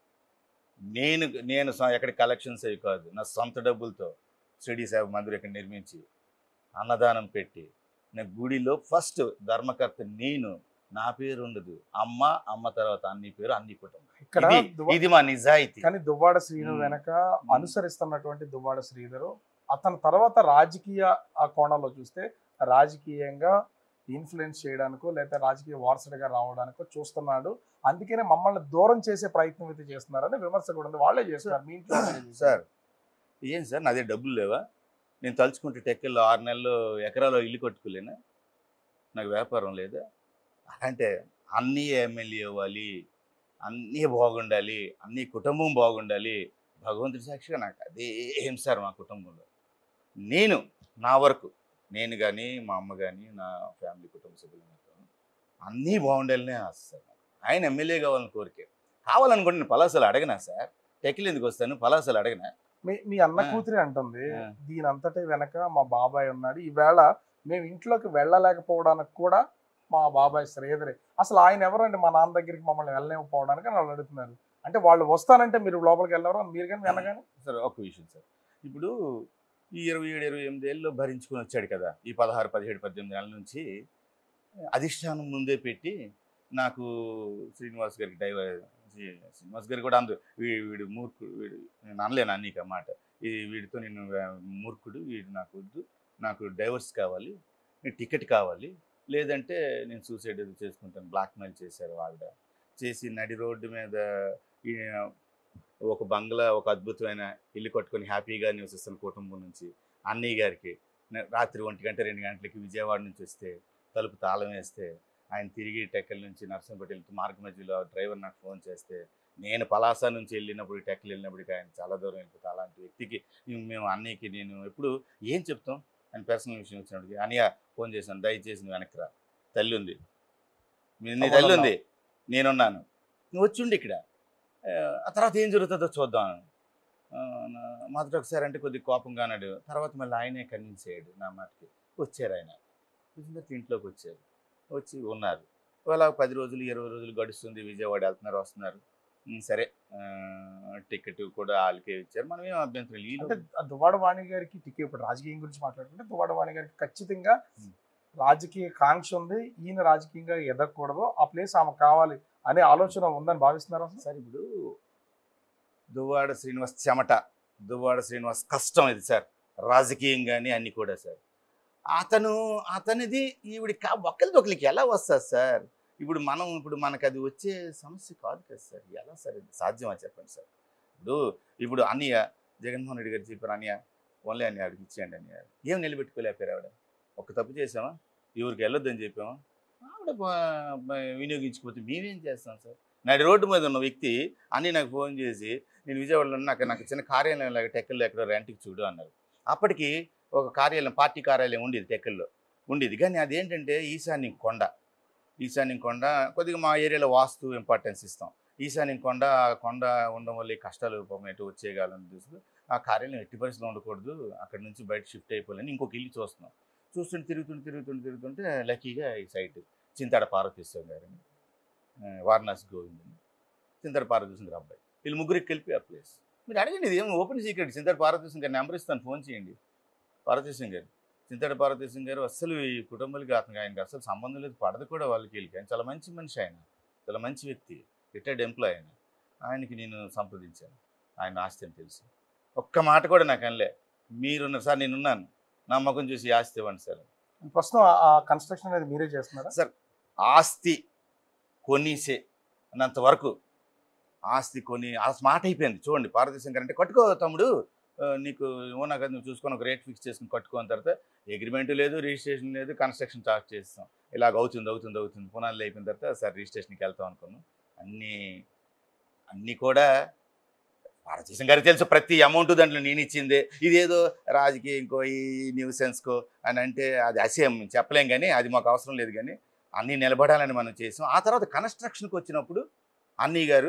నేను నేను సొ- ఎక్కడ కలెక్షన్స్ అవి కాదు నా సొంత డబ్బులతో షిరిడి సాబ్ మందిర్ ఇక్కడ నిర్మించి అన్నదానం పెట్టి నా గుడిలో ఫస్ట్ ధర్మకర్త నేను నా పేరు ఉండదు అమ్మ అమ్మ తర్వాత అన్ని పేరు అన్ని కుటుంబం ఇక్కడ ఇది- దువ్వ- ఇది మా నిజాయితీ కానీ దువ్వాడ శ్రీను మ్మ్. వెనక అనుసరిస్తున్నటువంటి దువ్వాడ శ్రీధరు అతని తర్వాత రాజకీయ ఆ కోణంలో చూస్తే రాజకీయంగా ఇన్ఫ్లుయెన్స్ చేయడానికో లేదా రాజకీయ వారసుడిగా రావడానికో చూస్తున్నాడు అందుకనే మమ్మల్ని దూరం చేసే ప్రయత్నం అయితే చేస్తున్నారని విమర్శ కూడా ఉంది వాళ్ళే చేస్తున్నారు మీ ఇంట్లో వాళ్ళే చేస్తున్నారు. సార్ ఏం సార్ నాదే డబ్బులు లేవా నేను తలుచుకుంటే టెక్కల్లో ఆరు నెలలు ఎకరాలో ఇల్లు కట్టుకోలేనా నాకు వ్యాపారం లేదా అంటే అన్నీ ఎమ్మెల్యే అవ్వాలి అన్నీ బాగుండాలి అన్ని కుటుంబం బాగుండాలి భగవంతుడి సాక్షిగా నాకు అదే ఏం సార్ మా కుటుంబంలో నేను నా వరకు నేను కానీ మా అమ్మ కానీ నా ఫ్యామిలీ కుటుంబ సభ్యులు మొత్తం అన్నీ బాగుండాలనే ఆశ సార్ నాకు ఆయన ఎమ్మెల్యే కావాలని కోరికే కావాలనుకుంటే నేను పలాసలు అడగనా సార్ టెక్కిలు ఎందుకు వస్తాను పలాసలు అడగనా మీ మీ అన్న ఆ. కూతురి అంటుంది ఆ. దీని అంతటి వెనక మా బాబాయ్ ఉన్నాడు ఈవేళ మేము ఇంట్లోకి వెళ్ళలేకపోవడానికి కూడా మా బాబాయ్ శ్రీధరే అసలు ఆయన ఎవరండి మా నాన్న దగ్గరికి మమ్మల్ని వెళ్ళలేకపోవడానికి అని వాళ్ళు అడుగుతున్నారు అంటే వాళ్ళు వస్తానంటే మీరు లోపలికి వెళ్ళరు మీరు కానీ వెళ్ళగానే సార్ ఒక విషయం సార్ ఇప్పుడు ఈ ఇరవై ఏడు ఇరవై ఎనిమిది ఏళ్ళు భరించుకొని వచ్చాడు కదా ఈ పదహారు పదిహేడు పద్దెనిమిది నెలల నుంచి అధిష్టానం ముందే పెట్టి నాకు శ్రీనివాస్ గారికి డైవర్ శ్రీనివాస్ గారు కూడా అందు వీ- వీడు మూర్ఖుడు వీడు నేను అనలేను అన్నీకి అన్నమాట ఈ వీడితో నేను వే- మూర్ఖుడు వీడు నాకు వద్దు నాకు డైవర్స్ కావాలి నీకు టికెట్ కావాలి లేదంటే నేను సూసైడ్ ఏదో చేసుకుంటాను బ్లాక్మెయిల్ చేశారు ఆవిడ చేసి నడి రోడ్డు మీద ఈ ఒక బంగ్లా ఒక అద్భుతమైన ఇల్లు కట్టుకొని హ్యాపీగా నివసిస్తున్న కుటుంబం నుంచి అన్నయ్య గారికి న- రాత్రి ఒంటి గంట రెండు గంటలకి విజయవాడ నుంచి వస్తే తలుపు తాళం వేస్తే ఆయన తిరిగి టెక్కల నుంచి నర్సంపేట వెళ్తూ మార్గ మధ్యలో డ్రైవర్ నాకు ఫోన్ చేస్తే నేను పలాస నుంచి వెళ్ళినప్పుడు టెక్కలు వెళ్ళినప్పటికీ ఆయన చాలా దూరం వెళ్ళిపోతే అలాంటి వ్యక్తికి మేము- మేము అన్నయ్యకి నేను ఎప్పుడు ఏం చెప్తాం అని పర్సనల్ విషయం వచ్చినప్పటికి అన్నయ్య ఫోన్ చేశాను దయచేసి నువ్వు వెనక్కి రా తల్లి ఉంది మీ- నీ తల్లి ఉంది నేనున్నాను నువ్వు వచ్చి ఇక్కడ ఆ, ఆ తర్వాత ఏం జరుగుతుందో చూద్దాం ఆ, నా- మొదట ఒకసారి అంటే కొద్దిగా కోపంగా అన్నాడు తర్వాత మళ్ళీ ఆయనే కన్విన్స్ అయ్యాడు నా మాటకి వచ్చారు ఆయన వచ్చిన తర్వాత ఇంట్లోకి వచ్చారు వచ్చి ఉన్నారు అలా పది రోజులు ఇరవై రోజులు గడుస్తుంది విజయవాడ వెళ్తున్నారు వస్తున్నారు ఉమ్, సరే టికెట్ కూడా వాళ్ళకే ఇచ్చారు మనం ఏం అభ్యంతరం లేదు. అంటే ఆ దువ్వాడ వాణి గారికి టికెట్ ఇప్పుడు రాజకీయం గురించి మాట్లాడుకుంటే దువ్వాడ వాణి గారికి ఖచ్చితంగా Hmm. రాజకీయ కాంక్ష ఉంది ఈయన రాజకీయంగా ఎదగకూడదు ఆ ప్లేస్ ఆమె కావాలి అనే ఆలోచన ఉందని భావిస్తున్నారు అసలు సార్ ఇప్పుడు దువ్వాడ శ్రీనివాస్ చెమట దువ్వాడ శ్రీనివాస్ కష్టం ఇది సార్ రాజకీయంగానే అన్ని కూడా సార్ అతను అతనిది ఈవిడి కా ఒకరికి ఒకరికి ఎలా వస్తుంది సార్ ఇప్పుడు మనం ఇప్పుడు మనకు అది వచ్చే సమస్య కాదు కదా సార్ ఎలా సార్ ఇది సాధ్యమా చెప్పండి సార్ ఇప్పుడు ఇప్పుడు అన్నయ్య జగన్మోహన్ రెడ్డి గారు చెప్పారు అన్నయ్య ఓన్లీ అన్నయ్య ఆవిడకి ఇచ్చేయండి అన్నయ్య ఏం నిలబెట్టుకోలేపారు ఆవిడ ఒక తప్పు చేసామా ఎవరికి వెళ్ళొద్దని చెప్పామా ఆవిడ బా- బా- వినియోగించుకోకపోతే మేమేం చేస్తాం సార్ నడి రోడ్డు మీద ఉన్న వ్యక్తి అన్నీ నాకు ఫోన్ చేసి నేను విజయవాడలో ఉన్నా, నాకు నాకు చిన్న కార్యాలయం లాగా టెక్కల్లో ఎక్కడో రెంట్కి చూడు అన్నారు అప్పటికి ఒక కార్యాలయం పార్టీ కార్యాలయం ఉండేది టెక్కల్లో ఉండేది కానీ అదేంటంటే ఈశాన్యం కొండ ఈశాన్యం కొండ కొద్దిగా మా ఏరియాలో వాస్తు ఇంపార్టెన్స్ ఇస్తాం ఈశాన్యం కొండ ఆ కొండ ఉండడం వల్ల ఈ కష్టాలు పాపం ఎటు వచ్చేయగలని చూస్తూ ఆ కార్యాలయం ఎట్టి పరిస్థితుల్లో ఉండకూడదు అక్కడ నుంచి బయట షిఫ్ట్ అయిపోవాలని ఇంకొక ఇల్లు చూస్తున్నాం చూస్తుంటే తిరుగుతుంటే తిరుగుతుంటే తిరుగుతుంటే లక్కీగా ఈ సైట్ చింతాడ పార్వతీశ్వరం గారిని ఆ, వారణాసి గోవిందని చింతడ పార్వతీశ్వరం గారి అబ్బాయి వీళ్ళు ముగ్గురికి కలిపి ఆ ప్లేస్ మీరు అడగండి ఇది ఏం ఓపెన్ సీక్రెట్ చింతడ పార్వతీశ్వరం గారి నెంబర్ ఇస్తాను ఫోన్ చేయండి పార్వతీశ్వరం గారు చింతడ పార్వతీశ్వరం గారు అస్సలు ఈ కుటుంబాలకి అతనికి ఆయనకి అసలు సంబంధం లేదు పడదు కూడా వాళ్ళకి వీళ్ళకి ఆయన చాలా మంచి మనిషి ఆయన చాలా మంచి వ్యక్తి రిటైర్డ్ ఎంప్లాయ్ ఆయన ఆయనకి నేను సంప్రదించాను ఆయన ఆస్తి అని తెలుసు ఒక్క మాట కూడా నాకు అనలే మీరున్నారు సార్ నేనున్నాను నా ముఖం చూసి ఈ ఆస్తి ఇవ్వండి సార్ ప్రస్తుతం ఆ- ఆ కన్స్ట్రక్షన్ అనేది మీరే చేస్తున్నారా సార్ ఆస్తి కొనిసే అన్నంత వరకు ఆస్తి కొని ఆ మాట అయిపోయింది చూడండి భారతదేశం గారు అంటే కట్టుకో తమ్ముడు ఆ, నీకు ఓనా కదా నువ్వు చూసుకొని ఒక రేట్ ఫిక్స్ చేసుకుని కట్టుకున్న తర్వాత అగ్రిమెంట్ లేదు రిజిస్ట్రేషన్ లేదు కన్స్ట్రక్షన్ స్టార్ట్ చేస్తాం ఇలాగ అవుతుంది అవుతుంది అవుతుంది పునాదులు అయిపోయిన తర్వాత సార్ రిజిస్ట్రేషన్కి వెళ్తాం అనుకున్నాం అన్నీ అన్నీ కూడా భారతదేశం గారికి తెలుసు ప్రతి అమౌంట్ దాంట్లో నేను ఇచ్చిందే ఇదేదో రాజకీయంకో ఈ న్యూసెన్స్కో అని అంటే అది అసహ్యం చెప్పలేం కానీ అది మాకు అవసరం లేదు కానీ అన్నీ నిలబడాలని మనం చేసాం ఆ తర్వాత కన్స్ట్రక్షన్కి వచ్చినప్పుడు అన్నయ్య గారు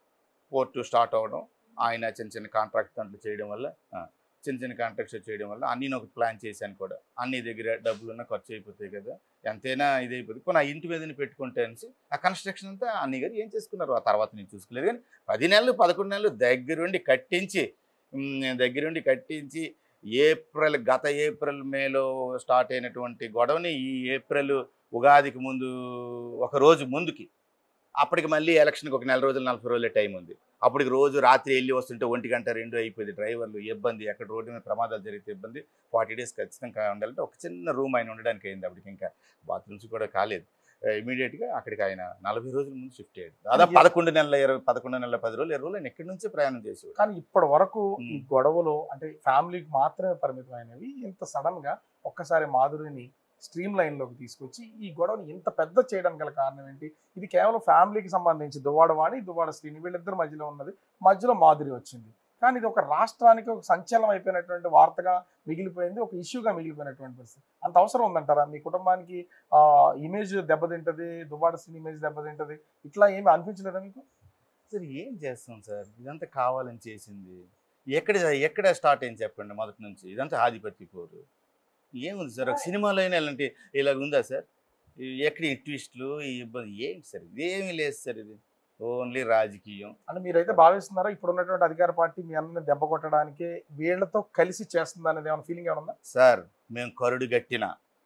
పోర్టు స్టార్ట్ అవ్వడం ఆయన చిన్న చిన్న కాంట్రాక్ట్ దాంట్లో చేయడం వల్ల ఆ, చిన్న చిన్న కాంట్రాక్ట్స్ చేయడం వల్ల అన్నీ ఒక ప్లాన్ చేశాను కూడా అన్ని దగ్గర డబ్బులున్న ఖర్చు అయిపోతాయి కదా ఎంతైనా ఇది అయిపోతుంది కొన్ని ఆ ఇంటి మీదనే పెట్టుకుంటే అనేసి ఆ కన్స్ట్రక్షన్ అంతా అన్నయ్య గారు ఏం చేసుకున్నారు ఆ తర్వాత నేను చూసుకోలేదు కానీ పది నెలలు పదకొండు నెలలు దగ్గరుండి కట్టించి ఉమ్, దగ్గరుండి కట్టించి ఏప్రిల్ గత ఏప్రిల్ మేలో స్టార్ట్ అయినటువంటి గొడవని ఈ ఏప్రిల్ ఉగాదికి ముందు ఒక రోజు ముందుకి అప్పటికి మళ్ళీ ఎలక్షన్కి ఒక నెల రోజులు నలభై రోజుల టైం ఉంది అప్పటికి రోజు రాత్రి వెళ్ళి వస్తుంటే ఒంటి గంట రెండు అయిపోయింది డ్రైవర్లు ఇబ్బంది ఎక్కడ రోడ్డు మీద ప్రమాదాలు జరిగితే ఇబ్బంది ఫార్టీ డేస్ ఖచ్చితంగా ఉండాలంటే ఒక చిన్న రూమ్ ఆయన ఉండడానికి అయింది అప్పటికి ఇంకా బాత్రూమ్స్ కూడా కాలేదు ఇమీడియట్గా అక్కడికి ఆయన నలభై రోజుల ముందు షిఫ్ట్ అయ్యాడు దాదాపు పదకొండు నెలల ఇరవై పదకొండు నెలల పది రోజులు ఇరవై రోజులు ఆయన ఎక్కడి నుంచే ప్రయాణం చేసేవాడు కానీ ఇప్పటి వరకు ఈ మ్మ్. గొడవలు అంటే ఫ్యామిలీకి మాత్రమే పరిమితమైనవి ఇంత సడన్ గా ఒక్కసారి మాధురిని స్ట్రీమ్ లైన్ లోకి తీసుకొచ్చి ఈ గొడవని ఇంత పెద్ద చేయడానికి గల కారణం ఏంటి ఇది కేవలం ఫ్యామిలీకి సంబంధించి దువ్వాడ వాణి దువ్వాడ శ్రీని వీళ్ళిద్దరి మధ్యలో ఉన్నది మధ్యలో మాధురి వచ్చింది కానీ ఇది ఒక రాష్ట్రానికి ఒక సంచలనం అయిపోయినటువంటి వార్తగా మిగిలిపోయింది ఒక ఇష్యూగా మిగిలిపోయినటువంటి పరిస్థితి అంత అవసరం ఉందంటారా మీ కుటుంబానికి ఆ ఇమేజ్ దెబ్బతింటది దువ్వాడ శ్రీని ఇమేజ్ దెబ్బతింటది ఇట్లా ఏమి అనిపించలేదా మీకు సార్ ఏం చేస్తాం సార్ ఇదంతా కావాలని చేసింది ఎక్కడ ఎక్కడ స్టార్ట్ అయింది చెప్పండి మొదటి నుంచి ఇదంతా ఆధిపత్య పోరు ఏముంది సార్ ఒక సినిమాలో అయినా ఇలాంటి ఇలాగ ఉందా సార్ ఈ ఎక్కడ ఈ ట్విస్ట్లు ఈ ఇబ్బంది ఏంటి సార్ ఇది ఏమీ లేదు సార్ ఇది ఓన్లీ రాజకీయం అంటే మీరైతే భావిస్తున్నారా ఇప్పుడు ఉన్నటువంటి అధికార పార్టీ మీ అన్నని దెబ్బ కొట్టడానికే వీళ్ళతో కలిసి చేస్తుంది అనేది ఏమైనా ఫీలింగ్ ఏమైనా ఉందా సార్ మేము కరుడు గట్టిన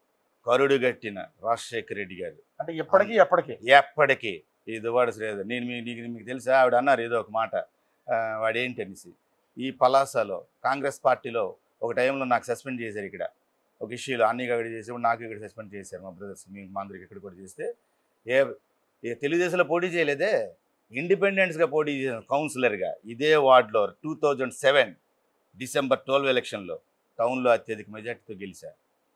కరుడు గట్టిన రాజశేఖర రెడ్డి గారు అంటే ఎప్పటికీ ఎప్పటికీ ఎప్పటికీ ఈ దువాడ శ్రీధర్ నేను మీ- నీకు మీకు తెలుసా ఆవిడ అన్నారు ఏదో ఒక మాట ఆ, వాడేంటి అనేసి ఈ పలాసలో కాంగ్రెస్ పార్టీలో ఒక టైంలో నాకు సస్పెండ్ చేశారు ఇక్కడ ఒక ఇష్యూలో అన్నయ్య ఇక్కడ చేసేప్పుడు నాకు ఇక్కడ సస్పెండ్ చేశారు మా బ్రదర్స్ మీ మా అందరికి ఇక్కడ కూడా చేస్తే ఏ ఏ తెలుగుదేశంలో పోటీ చేయలేదే ఇండిపెండెంట్స్గా పోటీ చేసిన కౌన్సిలర్గా ఇదే వార్డులో two thousand seven December twelve ఎలక్షన్లో టౌన్లో అత్యధిక మెజార్టీతో గెలిచా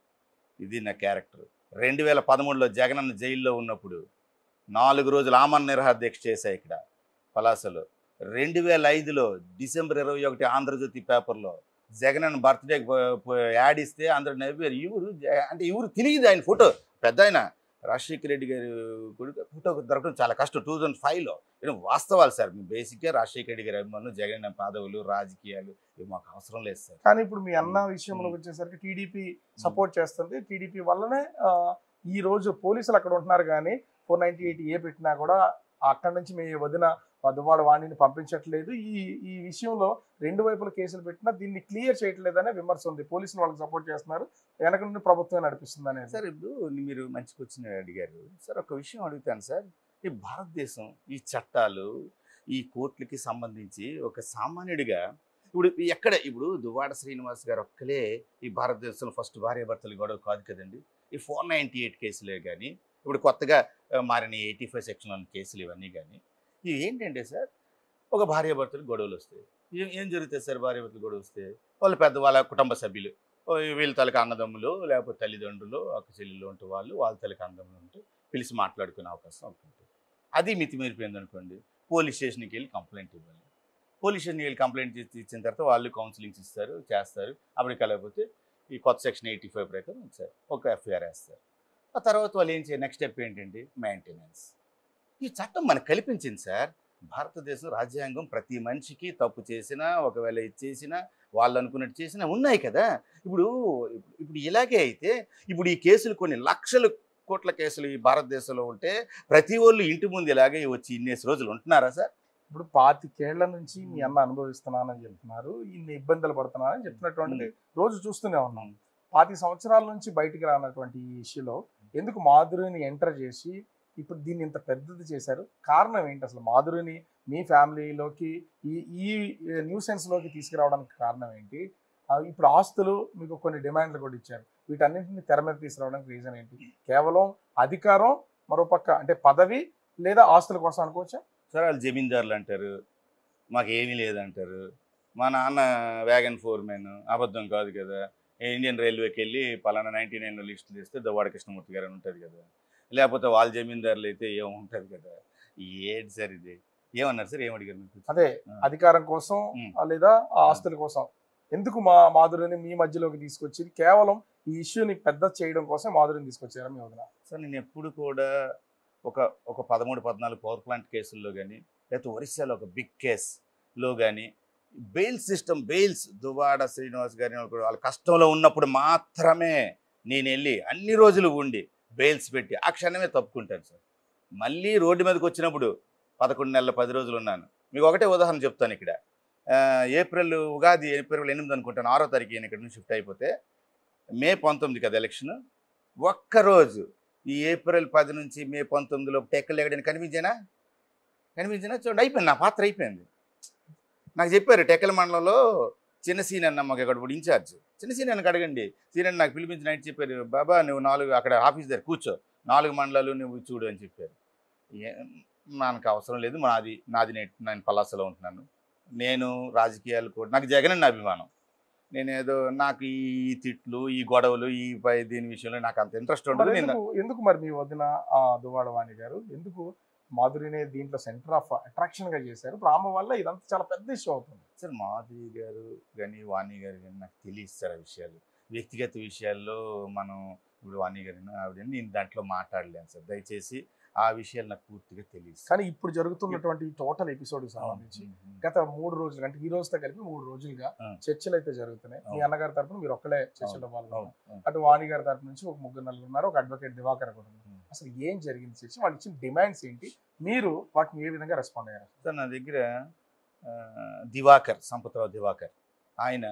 ఇది నా క్యారెక్టర్ రెండు వేల పదమూడులో జగనన్న జైల్లో ఉన్నప్పుడు నాలుగు రోజులు ఆమరణ నిరహార దీక్ష చేశా ఇక్కడ పలాసలో రెండు వేల ఐదులో డిసెంబర్ ఇరవై ఒకటి ఆంధ్రజ్యోతి పేపర్లో జగనన్న బర్త్డే యాడ్ ఇస్తే అందరూ నవ్వారు ఇవరు జ- అంటే ఇవరు తెలియదు ఆయన ఫోటో పెద్ద ఆయన రాజశేఖర రెడ్డి గారి కొడుకు ఫోటో దొరకడం చాలా కష్టం టూ థౌజండ్ ఫైవ్లో ఇవి వాస్తవాలు సార్ మీ బేసిక్గా రాజశేఖర రెడ్డి గారి అభిమానులు జగన్ పదవులు రాజకీయాలు ఇవి మాకు అవసరం లేదు సార్ కానీ ఇప్పుడు మీ అన్న విషయంలోకి వచ్చేసరికి టీడీపీ సపోర్ట్ చేస్తుంది టీడీపీ వల్లనే ఆ, ఈ రోజు పోలీసులు అక్కడ ఉంటున్నారు కానీ ఫోర్ నైన్టీ ఎయిట్ ఏ పెట్టినా కూడా అక్కడి నుంచి మీ వదిన వద్దువాడ వాణిని పంపించట్లేదు ఈ ఈ విషయంలో రెండు వైపుల కేసులు పెట్టినా దీన్ని క్లియర్ చేయట్లేదనే విమర్శ ఉంది పోలీసులు వాళ్ళకి సపోర్ట్ చేస్తున్నారు వెనక నుండి ప్రభుత్వం నడిపిస్తుంది అనేది సార్ ఇప్పుడు మీరు మంచి క్వశ్చన్ అడిగారు సార్ ఒక విషయం అడుగుతాను సార్ ఈ భారతదేశం ఈ చట్టాలు ఈ కోర్టులకి సంబంధించి ఒక సామాన్యుడిగా ఇప్పుడు ఎక్కడ ఇప్పుడు దువ్వాడ శ్రీనివాస్ గారు ఒక్కలే ఈ భారతదేశంలో ఫస్ట్ భార్యాభర్తలు గొడవ కాదు కదండి ఈ ఫోర్ నైంటీ ఎయిట్ కేసులే కానీ ఇప్పుడు కొత్తగా ఆ, మారిన ఎయిటీ ఫైవ్ సెక్షన్ వన్ కేసులు ఇవన్నీ కానీ ఇవి ఏంటంటే సార్ ఒక భార్యాభర్తలు గొడవలు వస్తాయి ఏం ఏం జరుగుతాయి సార్ భార్యాభర్తలు గొడవ వస్తే వాళ్ళ పెద్ద వాళ్ళ కుటుంబ సభ్యులు ఓ వీళ్ళ తలకి అన్నదమ్ములు లేకపోతే తల్లిదండ్రులు అక్క చెల్లెలు ఉంటే వాళ్ళు వాళ్ళ తలకి అన్నదమ్ములు ఉంటే పిలిచి మాట్లాడుకునే అవకాశం ఉంటుంది అది మితిమీరిపోయింది అనుకోండి పోలీస్ స్టేషన్కి వెళ్ళి కంప్లైంట్ ఇవ్వాలి పోలీస్ స్టేషన్కి వెళ్ళి కంప్లైంట్ ఇచ్చి ఇచ్చిన తర్వాత వాళ్ళు కౌన్సిలింగ్స్ ఇస్తారు చేస్తారు అప్పటికి వెళ్ళకపోతే ఈ కొత్త సెక్షన్ ఎయిటీ ఫైవ్ ప్రకారం సార్ ఒక ఎఫ్ఐఆర్ వేస్తారు ఆ తర్వాత వాళ్ళు ఏం చేయాలి నెక్స్ట్ స్టెప్ ఏంటంటే మెయింటెనెన్స్ ఈ చట్టం మనకు కల్పించింది సార్ భారతదేశం రాజ్యాంగం ప్రతి మనిషికి తప్పు చేసినా ఒకవేళ ఇది చేసినా వాళ్ళు అనుకున్నట్టు చేసినా ఉన్నాయి కదా ఇప్పుడు ఇప్పుడు ఇలాగే అయితే ఇప్పుడు ఈ కేసులు కొన్ని లక్షల కోట్ల కేసులు ఈ భారతదేశంలో ఉంటే ప్రతి వాళ్ళు ఇంటి ముందు ఇలాగే వచ్చి ఇన్నేసి రోజులు ఉంటున్నారా సార్ ఇప్పుడు పాతికేళ్ల నుంచి మీ అన్న అనుభవిస్తున్నానని చెప్తున్నారు ఇన్ని ఇబ్బందులు పడుతున్నానని చెప్తున్నటువంటిది రోజు చూస్తూనే ఉన్నాం పాతి సంవత్సరాల నుంచి బయటికి రానటువంటి ఈ ఇష్యూలో ఎందుకు మాధురిని ఎంటర్ చేసి ఇప్పుడు దీన్ని ఇంత పెద్దది చేశారు కారణం ఏంటి అసలు మాధురిని మీ ఫ్యామిలీలోకి ఈ ఈ న్యూసెన్స్ లోకి తీసుకురావడానికి కారణం ఏంటి ఆ, ఇప్పుడు ఆస్తులు మీకు కొన్ని డిమాండ్లు కూడా ఇచ్చారు వీటన్నింటిని తెర మీద తీసుకురావడానికి రీజన్ ఏంటి కేవలం అధికారం మరోపక్క అంటే పదవి లేదా ఆస్తుల కోసం అనుకోవచ్చా సార్ వాళ్ళు జమీందారులు అంటారు మాకు ఏమీ లేదంటారు మా నాన్న వ్యాగన్ ఫోర్ మ్యాన్ అబద్ధం కాదు కదా ఇండియన్ రైల్వేకి వెళ్ళి పలానా నైన్టీ నైన్లో లిస్టులు తీస్తే దువ్వాడ కృష్ణమూర్తి గారు అని ఉంటుంది కదా లేకపోతే వాళ్ళ జమీందారులు అయితే ఏముంటుంది కదా ఏంటి సార్ ఇది ఏమన్నారు సార్ ఏం అడిగారు మీకు? అదే ఆ. అధికారం కోసం ఉమ్. ఆ లేదా ఆ ఆస్తుల కోసం ఎందుకు మా మాధురిని మీ మధ్యలోకి తీసుకొచ్చి కేవలం ఈ ఇష్యూని పెద్ద చేయడం కోసం మాధురిని తీసుకొచ్చారా మీ వదిన సార్ నేను ఎప్పుడు కూడా ఒక ఒక పదమూడు పద్నాలుగు పవర్ ప్లాంట్ కేసుల్లో కానీ లేకపోతే ఒరిస్సాలో ఒక బిగ్ కేస్లో కానీ bail system bails Duvada Srinivas గారిని వాళ్ళు వాళ్ళ కష్టంలో ఉన్నప్పుడు మాత్రమే నేను వెళ్ళి అన్ని రోజులు ఉండి బెయిల్స్ పెట్టి ఆ క్షణమే తప్పుకుంటాను సార్ మళ్ళీ రోడ్డు మీదకి వచ్చినప్పుడు పదకొండు నెలల పది రోజులు ఉన్నాను మీకు ఒకటే ఉదాహరణ చెప్తాను ఇక్కడ ఆ, ఏప్రిల్ ఉగాది ఏప్రిల్ ఎనిమిది అనుకుంటాను ఆరో తారీఖు నేను ఇక్కడ నుంచి షిఫ్ట్ అయిపోతే మే పంతొమ్మిది కదా ఎలక్షన్ ఒక్కరోజు ఈ ఏప్రిల్ పది నుంచి మే పంతొమ్మిదిలో టెక్కలు ఎక్కడైనా కనిపించానా కనిపించినా చూడండి అయిపోయింది నా పాత్ర అయిపోయింది నాకు చెప్పారు టెక్కల మండలంలో చిన్న సీన్ అన్న మాకు ఇక్కడ ఇప్పుడు ఇన్ఛార్జ్ చిన్న సీన్ అన్నకు అడగండి సీన్ అన్న నాకు పిలిపించి నైట్ చెప్పారు బాబా నువ్వు నాలుగు అక్కడ ఆఫీస్ దగ్గర కూర్చో నాలుగు మండలాలు నువ్వు చూడు అని చెప్పారు ఏ- మనకు అవసరం లేదు నాది నాది నేను నేను పలాసలో ఉంటున్నాను నేను రాజకీయాలు కూడా నాకు జగన్ అన్న అభిమానం నేను ఏదో నాకు ఈ తిట్లు ఈ గొడవలు ఈ పై- దీని విషయంలో నాకు అంత ఇంట్రెస్ట్ ఉండదు మరి నేను ఎందుకు ఎందుకు మరి మీ వదిన ఆ దువ్వాడ వాణి గారు ఎందుకు మాధురిని దీంట్లో సెంటర్ ఆఫ్ అట్రాక్షన్ గా చేశారు ఇప్పుడు ఆమె వల్ల ఇదంతా చాలా పెద్ద ఇష్యూ అవుతుంది సార్ మాధురి గారు కానీ వాణి గారు కానీ నాకు తెలియదు సార్ ఆ విషయాలు వ్యక్తిగత విషయాల్లో మనం ఇప్పుడు వాణి గారు ఆవిడ నేను దాంట్లో మాట్లాడలేను సార్ దయచేసి ఆ విషయాలు నాకు పూర్తిగా తెలియదు సార్. కానీ ఇప్పుడు జరుగుతున్నటువంటి టోటల్ ఎపిసోడ్ సంబంధించి అవును. గత మూడు రోజులు అంటే ఈ రోజుతో కలిపి మూడు రోజులుగా ఆ. చర్చలు అయితే జరుగుతున్నాయి మీ అవును. అన్నగారి తరపున మీరు ఒక్కలే చర్చలో అవును, పాల్గొన్నారు అవును, అవును. అటు వాణి గారి తరపు నుంచి ఒక ముగ్గురు నలుగురు ఉన్నారు ఒక అడ్వకేట్ దివాకర్ కూడా ఉన్నారు ఉం. అసలు ఏం జరిగింది చర్చ వాళ్ళు ఇచ్చిన డిమాండ్స్ ఏంటి మీరు వాటిని ఏ విధంగా రెస్పాండ్ అయ్యారు సార్ నా దగ్గర ఆ, దివాకర్ సంపత్రావు దివాకర్ ఆయన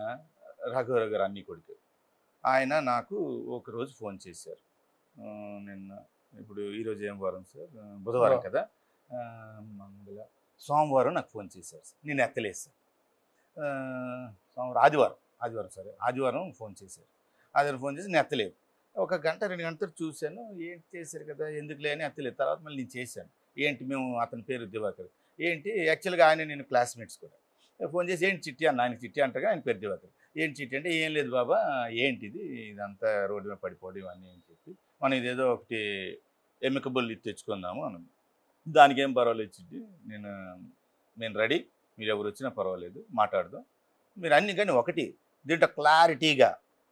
రఘువర గారు అన్ని కొడుకు ఆయన నాకు ఒక రోజు ఫోన్ చేశారు ఆ, నిన్న ఇప్పుడు ఈరోజు ఏం వారం సార్ ఆ, బుధవారం ఆ. కదా ఆ, మంగళ సోమవారం నాకు ఫోన్ చేశారు సార్ నేను ఎత్తలేదు సార్ ఆ, సోమవారం ఆదివారం ఆదివారం సరే ఆదివారం ఫోన్ చేశారు అతను ఫోన్ చేసి నేను ఎత్తలేదు ఒక గంట రెండు గంటలు చూశాను ఏంటి చేశారు కదా ఎందుకులే అని ఎత్తలేదు తర్వాత మళ్ళీ నేను చేశాను ఏంటి మేము అతని పేరు దివాకర్ ఏంటి యాక్చువల్గా ఆయన నేను క్లాస్మేట్స్ కూడా ఫోన్ చేసి ఏంటి చిట్టి అన్న ఆయన చిట్టి అంటాగా ఆయన పేరు దివాకర్ ఏంటి చిట్టి అంటే ఏం లేదు బాబా ఏంటిది ఇదంతా రోడ్డు మీద పడిపోవడం ఇవన్నీ అని చెప్పి మనం ఇదేదో ఒకటి ఎమికబుల్ ఇది తెచ్చుకుందాము అని దానికి ఏం పర్వాలేదు చిట్టి నేను నేను రెడీ మీరు ఎవరు వచ్చినా పర్వాలేదు మాట్లాడదాం మీరు అన్ని కానీ ఒకటి దీంట్లో క్లారిటీగా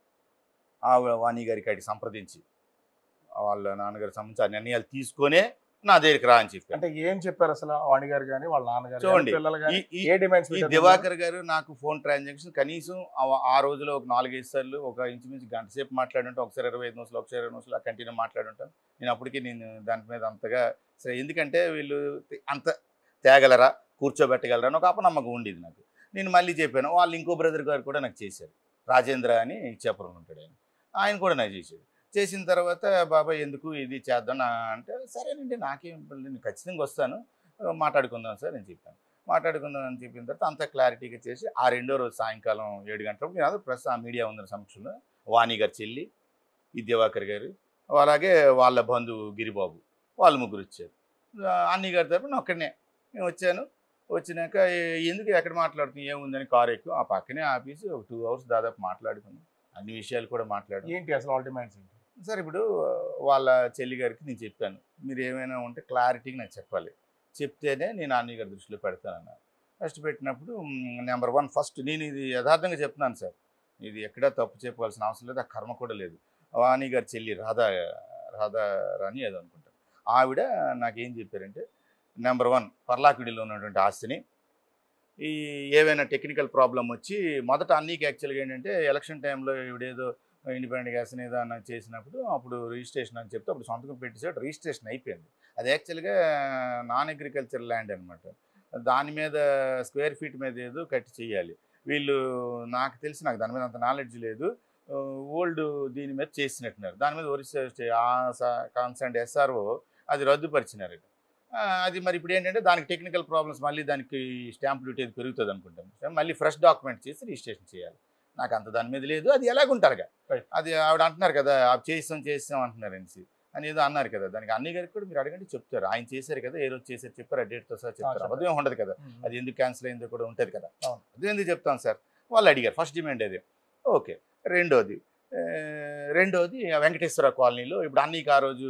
ఆ వాణి గారి కాడికి సంప్రదించి వాళ్ళ నాన్నగారి సంబంధించి ఆ నిర్ణయాలు తీసుకొనే నా దగ్గరికి రా అని చెప్పాను అంటే ఏం చెప్పారు అసలు వాణి గారు కానీ వాళ్ళ నాన్నగారు గాని, చూడండి, పిల్లలు కానీ ఈ- ఈ ఏ డిమాండ్స్ ఈ దివాకర్ గారు నాకు ఫోన్ ట్రాన్సాక్షన్ కనీసం ఆ- ఆ రోజులో ఒక నాలుగైదు సార్లు ఒక ఇంచుమించు గంట సేపు మాట్లాడుంటాం ఒకసారి ఇరవై ఐదు నిమిషాలు ఒకసారి ఇరవై నిమిషాలు కంటిన్యూ మాట్లాడుంటాం నేను అప్పటికి నేను దాని మీద అంతగా సరే ఎందుకంటే వీళ్ళు తే- అంత తేగలరా కూర్చోబెట్టగలరా అని ఒక అపనమ్మకం ఉండేది నాకు నేను మళ్ళీ చెప్పాను వాళ్ళు ఇంకో బ్రదర్ గారు కూడా నాకు చేశారు రాజేంద్ర అని ఇచ్చాపురం ఉంటాడు ఆయన ఆయన కూడా నాకు చేశాడు చేసిన తర్వాత బాబాయ్ ఎందుకు ఇది చేద్దాం నా అంటే సరేనండి నాకేం ఇబ్బంది లేదు, నేను ఖచ్చితంగా వస్తాను ఆ, మాట్లాడుకుందాం సార్ అని చెప్పాను మాట్లాడుకుందాం అని చెప్పిన తర్వాత అంత క్లారిటీగా చేసి ఆ రెండో రోజు సాయంకాలం ఏడు గంటలకు నేను అదే ప్రెస్ ఆ మీడియా ఉన్న సమక్షంలో వాణి గారి చెల్లి ఈ దివాకర్ గారు అలాగే వాళ్ళ బంధువు గిరిబాబు వాళ్ళు ముగ్గురు వచ్చారు ఆ, అన్ని గారి తరపున ఒక్కడనే నేను వచ్చాను వచ్చినాక "ఏ- ఎందుకు ఎక్కడ మాట్లాడుతుంది ఏముందని కారు ఎక్కువ ఆ పక్కనే ఆఫీసు ఒక టూ అవర్స్ దాదాపు మాట్లాడుకున్నాం అన్ని విషయాలు కూడా మాట్లాడాను ఏంటి అసలు వాళ్ళ డిమాండ్స్ ఏంటి సార్ ఇప్పుడు వాళ్ళ చెల్లి గారికి నేను చెప్పాను మీరు ఏమైనా ఉంటే క్లారిటీగా నాకు చెప్పాలి చెప్తేనే నేను అన్నయ్య గారి దృష్టిలో పెడతానన్నారు ఫస్ట్ పెట్టినప్పుడు నెంబర్ వన్ ఫస్ట్ నేను ఇది యథార్థంగా చెప్తున్నాను సార్ ఇది ఎక్కడా తప్పు చెప్పాల్సిన అవసరం లేదు ఆ కర్మ కూడా లేదు వాణి గారి చెల్లి రాధా రాధా రాణి ఏదో అనుకుంటాను ఆవిడ నాకేం చెప్పారంటే నెంబర్ వన్ పర్లాకిడిలో ఉన్నటువంటి ఆస్తిని ఈ ఏవైనా టెక్నికల్ ప్రాబ్లం వచ్చి మొదట అన్నీకి యాక్చువల్గా ఏంటంటే ఎలక్షన్ టైంలో ఇవిడేదో ఇండిపెండెంట్ గ్యాస్ ఏదైనా చేసినప్పుడు అప్పుడు రిజిస్ట్రేషన్ అని చెప్తే అప్పుడు సొంతకం పెట్టేసాడు రిజిస్ట్రేషన్ అయిపోయింది అది యాక్చువల్గా నాన్ అగ్రికల్చర్ ల్యాండ్ అనమాట దాని మీద స్క్వేర్ ఫీట్ మీద ఏదో కట్టి చేయాలి వీళ్ళు నాకు తెలిసి నాకు దాని మీద అంత నాలెడ్జ్ లేదు ఓల్డ్ దీని మీద చేసినట్టున్నారు దాని మీద ఒరిస్సా స్టే- ఆ కాన్సర్న్ ఎస్ఆర్ఓ అది రద్దుపరిచినారు ఆ, అది మరి ఇప్పుడు ఏంటంటే దానికి టెక్నికల్ ప్రాబ్లమ్స్ మళ్ళీ దానికి స్టాంప్ డ్యూటీ అది పెరుగుతుంది అనుకుంటాం మళ్ళీ ఫ్రెష్ డాక్యుమెంట్ చేసి రిజిస్ట్రేషన్ చేయాలి నాకు అంత దాని మీద లేదు అది ఎలాగుంటారుగా Right. అది ఆవిడ అంటున్నారు కదా "ఆ చేస్తాం చేస్తాం అంటున్నారు అనేసి అని ఏదో అన్నారు కదా దానికి అన్ని గారికి కూడా మీరు అడగండి చెప్తారు ఆయన చేశారు కదా ఏ రోజు చేశారు చెప్పారు ఆ డేట్తో సహా చెప్తారు చెప్పారు. అబద్ధం ఉండదు కదా అది ఎందుకు క్యాన్సిల్ అయిందో కూడా ఉంటుంది కదా అవును. అది ఎందుకు చెప్తాం సార్ వాళ్ళు అడిగారు ఫస్ట్ డిమాండ్ అది ఓకే రెండోది ఆ, రెండోది ఆ వెంకటేశ్వర కాలనీలో ఇప్పుడు అన్నీకి ఆ రోజు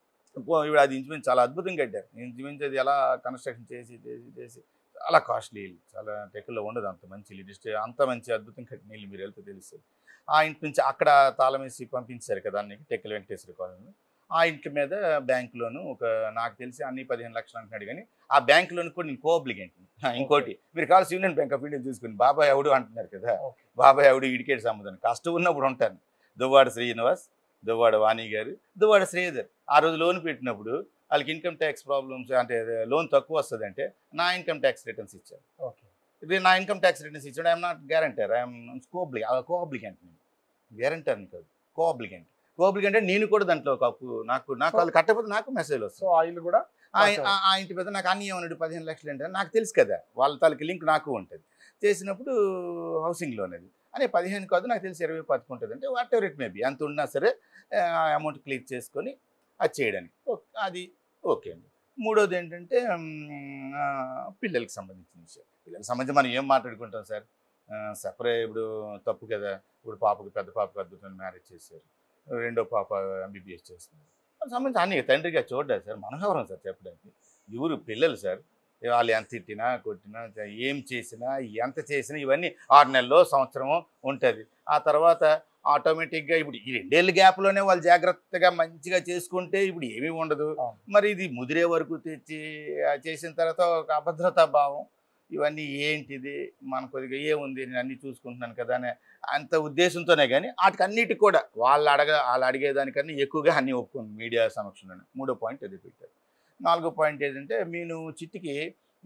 ఓ, ఇప్పుడు అది ఇంచుమించు చాలా అద్భుతంగా కట్టారు ఇంచుమించు అది ఎలా కన్స్ట్రక్షన్ చేసి చేసి చేసి చాలా కాస్ట్లీ ఇల్లు చాలా టెక్కులో ఉండదు అంత మంచి ఇల్లు జస్ట్ అంత మంచి అద్భుతం కట్టిన ఇల్లు మీరు వెళ్తే తెలుస్తుంది ఆ ఇంటి నుంచి అక్కడ తాళం వేసి పంపించారు కదా అన్నకి టెక్కల వెంకటేశ్వర కాలనీ ఆ ఇంటి మీద బ్యాంక్ లోను ఒక నాకు తెలిసి అన్ని పదిహేను లక్షలు అంటున్నాడు కానీ ఆ బ్యాంక్ లోన్ కూడా నేను కోఅబ్లిగెంట్ ఇంకోటి మీరు కావాల్సి యూనియన్ బ్యాంక్ ఆఫ్ ఇండియా చూసుకుని బాబాయ్ ఎవడు అంటున్నారు కదా ఓకే బాబాయ్ ఆవిడ ఇడికేట్ సంబంధం కష్టం ఉన్నప్పుడు ఉంటాను దువ్వాడ శ్రీనివాస్ దువ్వాడ వాణి గారు దువ్వాడ శ్రీధర్ ఆ రోజు లోన్ పెట్టినప్పుడు వాళ్ళకి ఇన్కమ్ ట్యాక్స్ ప్రాబ్లమ్స్ అంటే లోన్ తక్కువ వస్తుంది అంటే నా ఇన్కమ్ ట్యాక్స్ రిటర్న్స్ ఇచ్చాను ఓకే ఇది నా ఇన్కమ్ ట్యాక్స్ రిటర్న్స్ ఇచ్చాడు ఐఎమ్ నాట్ గ్యారంటర్ ఐఎమ్ కోబ్లి కోఅబ్లిగెంట్ నేను గ్యారంటర్ కాదు కోఅబ్లిగెంట్ కోఅబ్లిగెంట్ అంటే నేను కూడా దాంట్లో ఒక అప్పు నాకు నాకు వాళ్ళు కట్టకపోతే నాకు మెసేజ్ సో వస్తుంది ఆ ఇల్లు కూడా ఆ- Okay. ఆ- ఆ ఇంటి పెద్ద నాకు అన్ని ఏమన్నాడు పదిహేను లక్షలు అంటే నాకు తెలుసు కదా వాళ్ళ తాలూకు లింక్ నాకు ఉంటుంది చేసినప్పుడు హౌసింగ్ లోన్ అది అనే పదిహేను కాదు నాకు తెలిసి ఇరవై పట్టుకుంటుంది అంటే వాట్ ఎవర్ ఇట్ మేబీ అంత ఉన్నా సరే అమౌంట్ క్లిక్ చేసుకొని అది చేయడానికి ఓ- అది ఓకే అండి మూడోది ఏంటంటే మ్, ఆ, పిల్లలకి సంబంధించిన విషయం పిల్లలకి సంబంధించి మనం ఏం మాట్లాడుకుంటాం సార్ సపరేట్ ఇప్పుడు తప్పు కదా ఇప్పుడు పాపకు పెద్ద పాపకు అద్భుతమైన మ్యారేజ్ చేశారు రెండో పాప ఎంబీబీఎస్ చేస్తున్నారు దానికి సంబంధించి అన్ని తండ్రిగా చూడ్డా సార్ మనం ఎవరం సార్ చెప్పడానికి ఎవరు పిల్లలు సార్ వాళ్ళు ఎంత తిట్టినా కొట్టినా ఏం చేసినా ఎంత చేసినా ఇవన్నీ ఆరు నెలల్లో సంవత్సరమో ఉంటుంది ఆ తర్వాత ఆటోమేటిక్గా ఇప్పుడు ఈ రెండేళ్ళ గ్యాప్లోనే వాళ్ళు జాగ్రత్తగా మంచిగా చేసుకుంటే ఇప్పుడు ఏమీ ఉండదు అవును. మరి ఇది ముదిరే వరకు తెచ్చి ఆ చేసిన తర్వాత ఒక అభద్రతా భావం ఇవన్నీ ఏంటిది మన కొద్దిగా ఏముంది నేను అన్నీ చూసుకుంటున్నాను కదా అనే అంత ఉద్దేశంతోనే కానీ వాటికి అన్నిటికి కూడా వాళ్ళు అడగ వాళ్ళు అడిగేదానికన్నా ఎక్కువగా అన్నీ ఒప్పుకోండి మీడియా సమక్షంలోనే మూడో పాయింట్ అది పెట్టారు నాలుగో పాయింట్ ఏంటంటే నేను చిట్టికి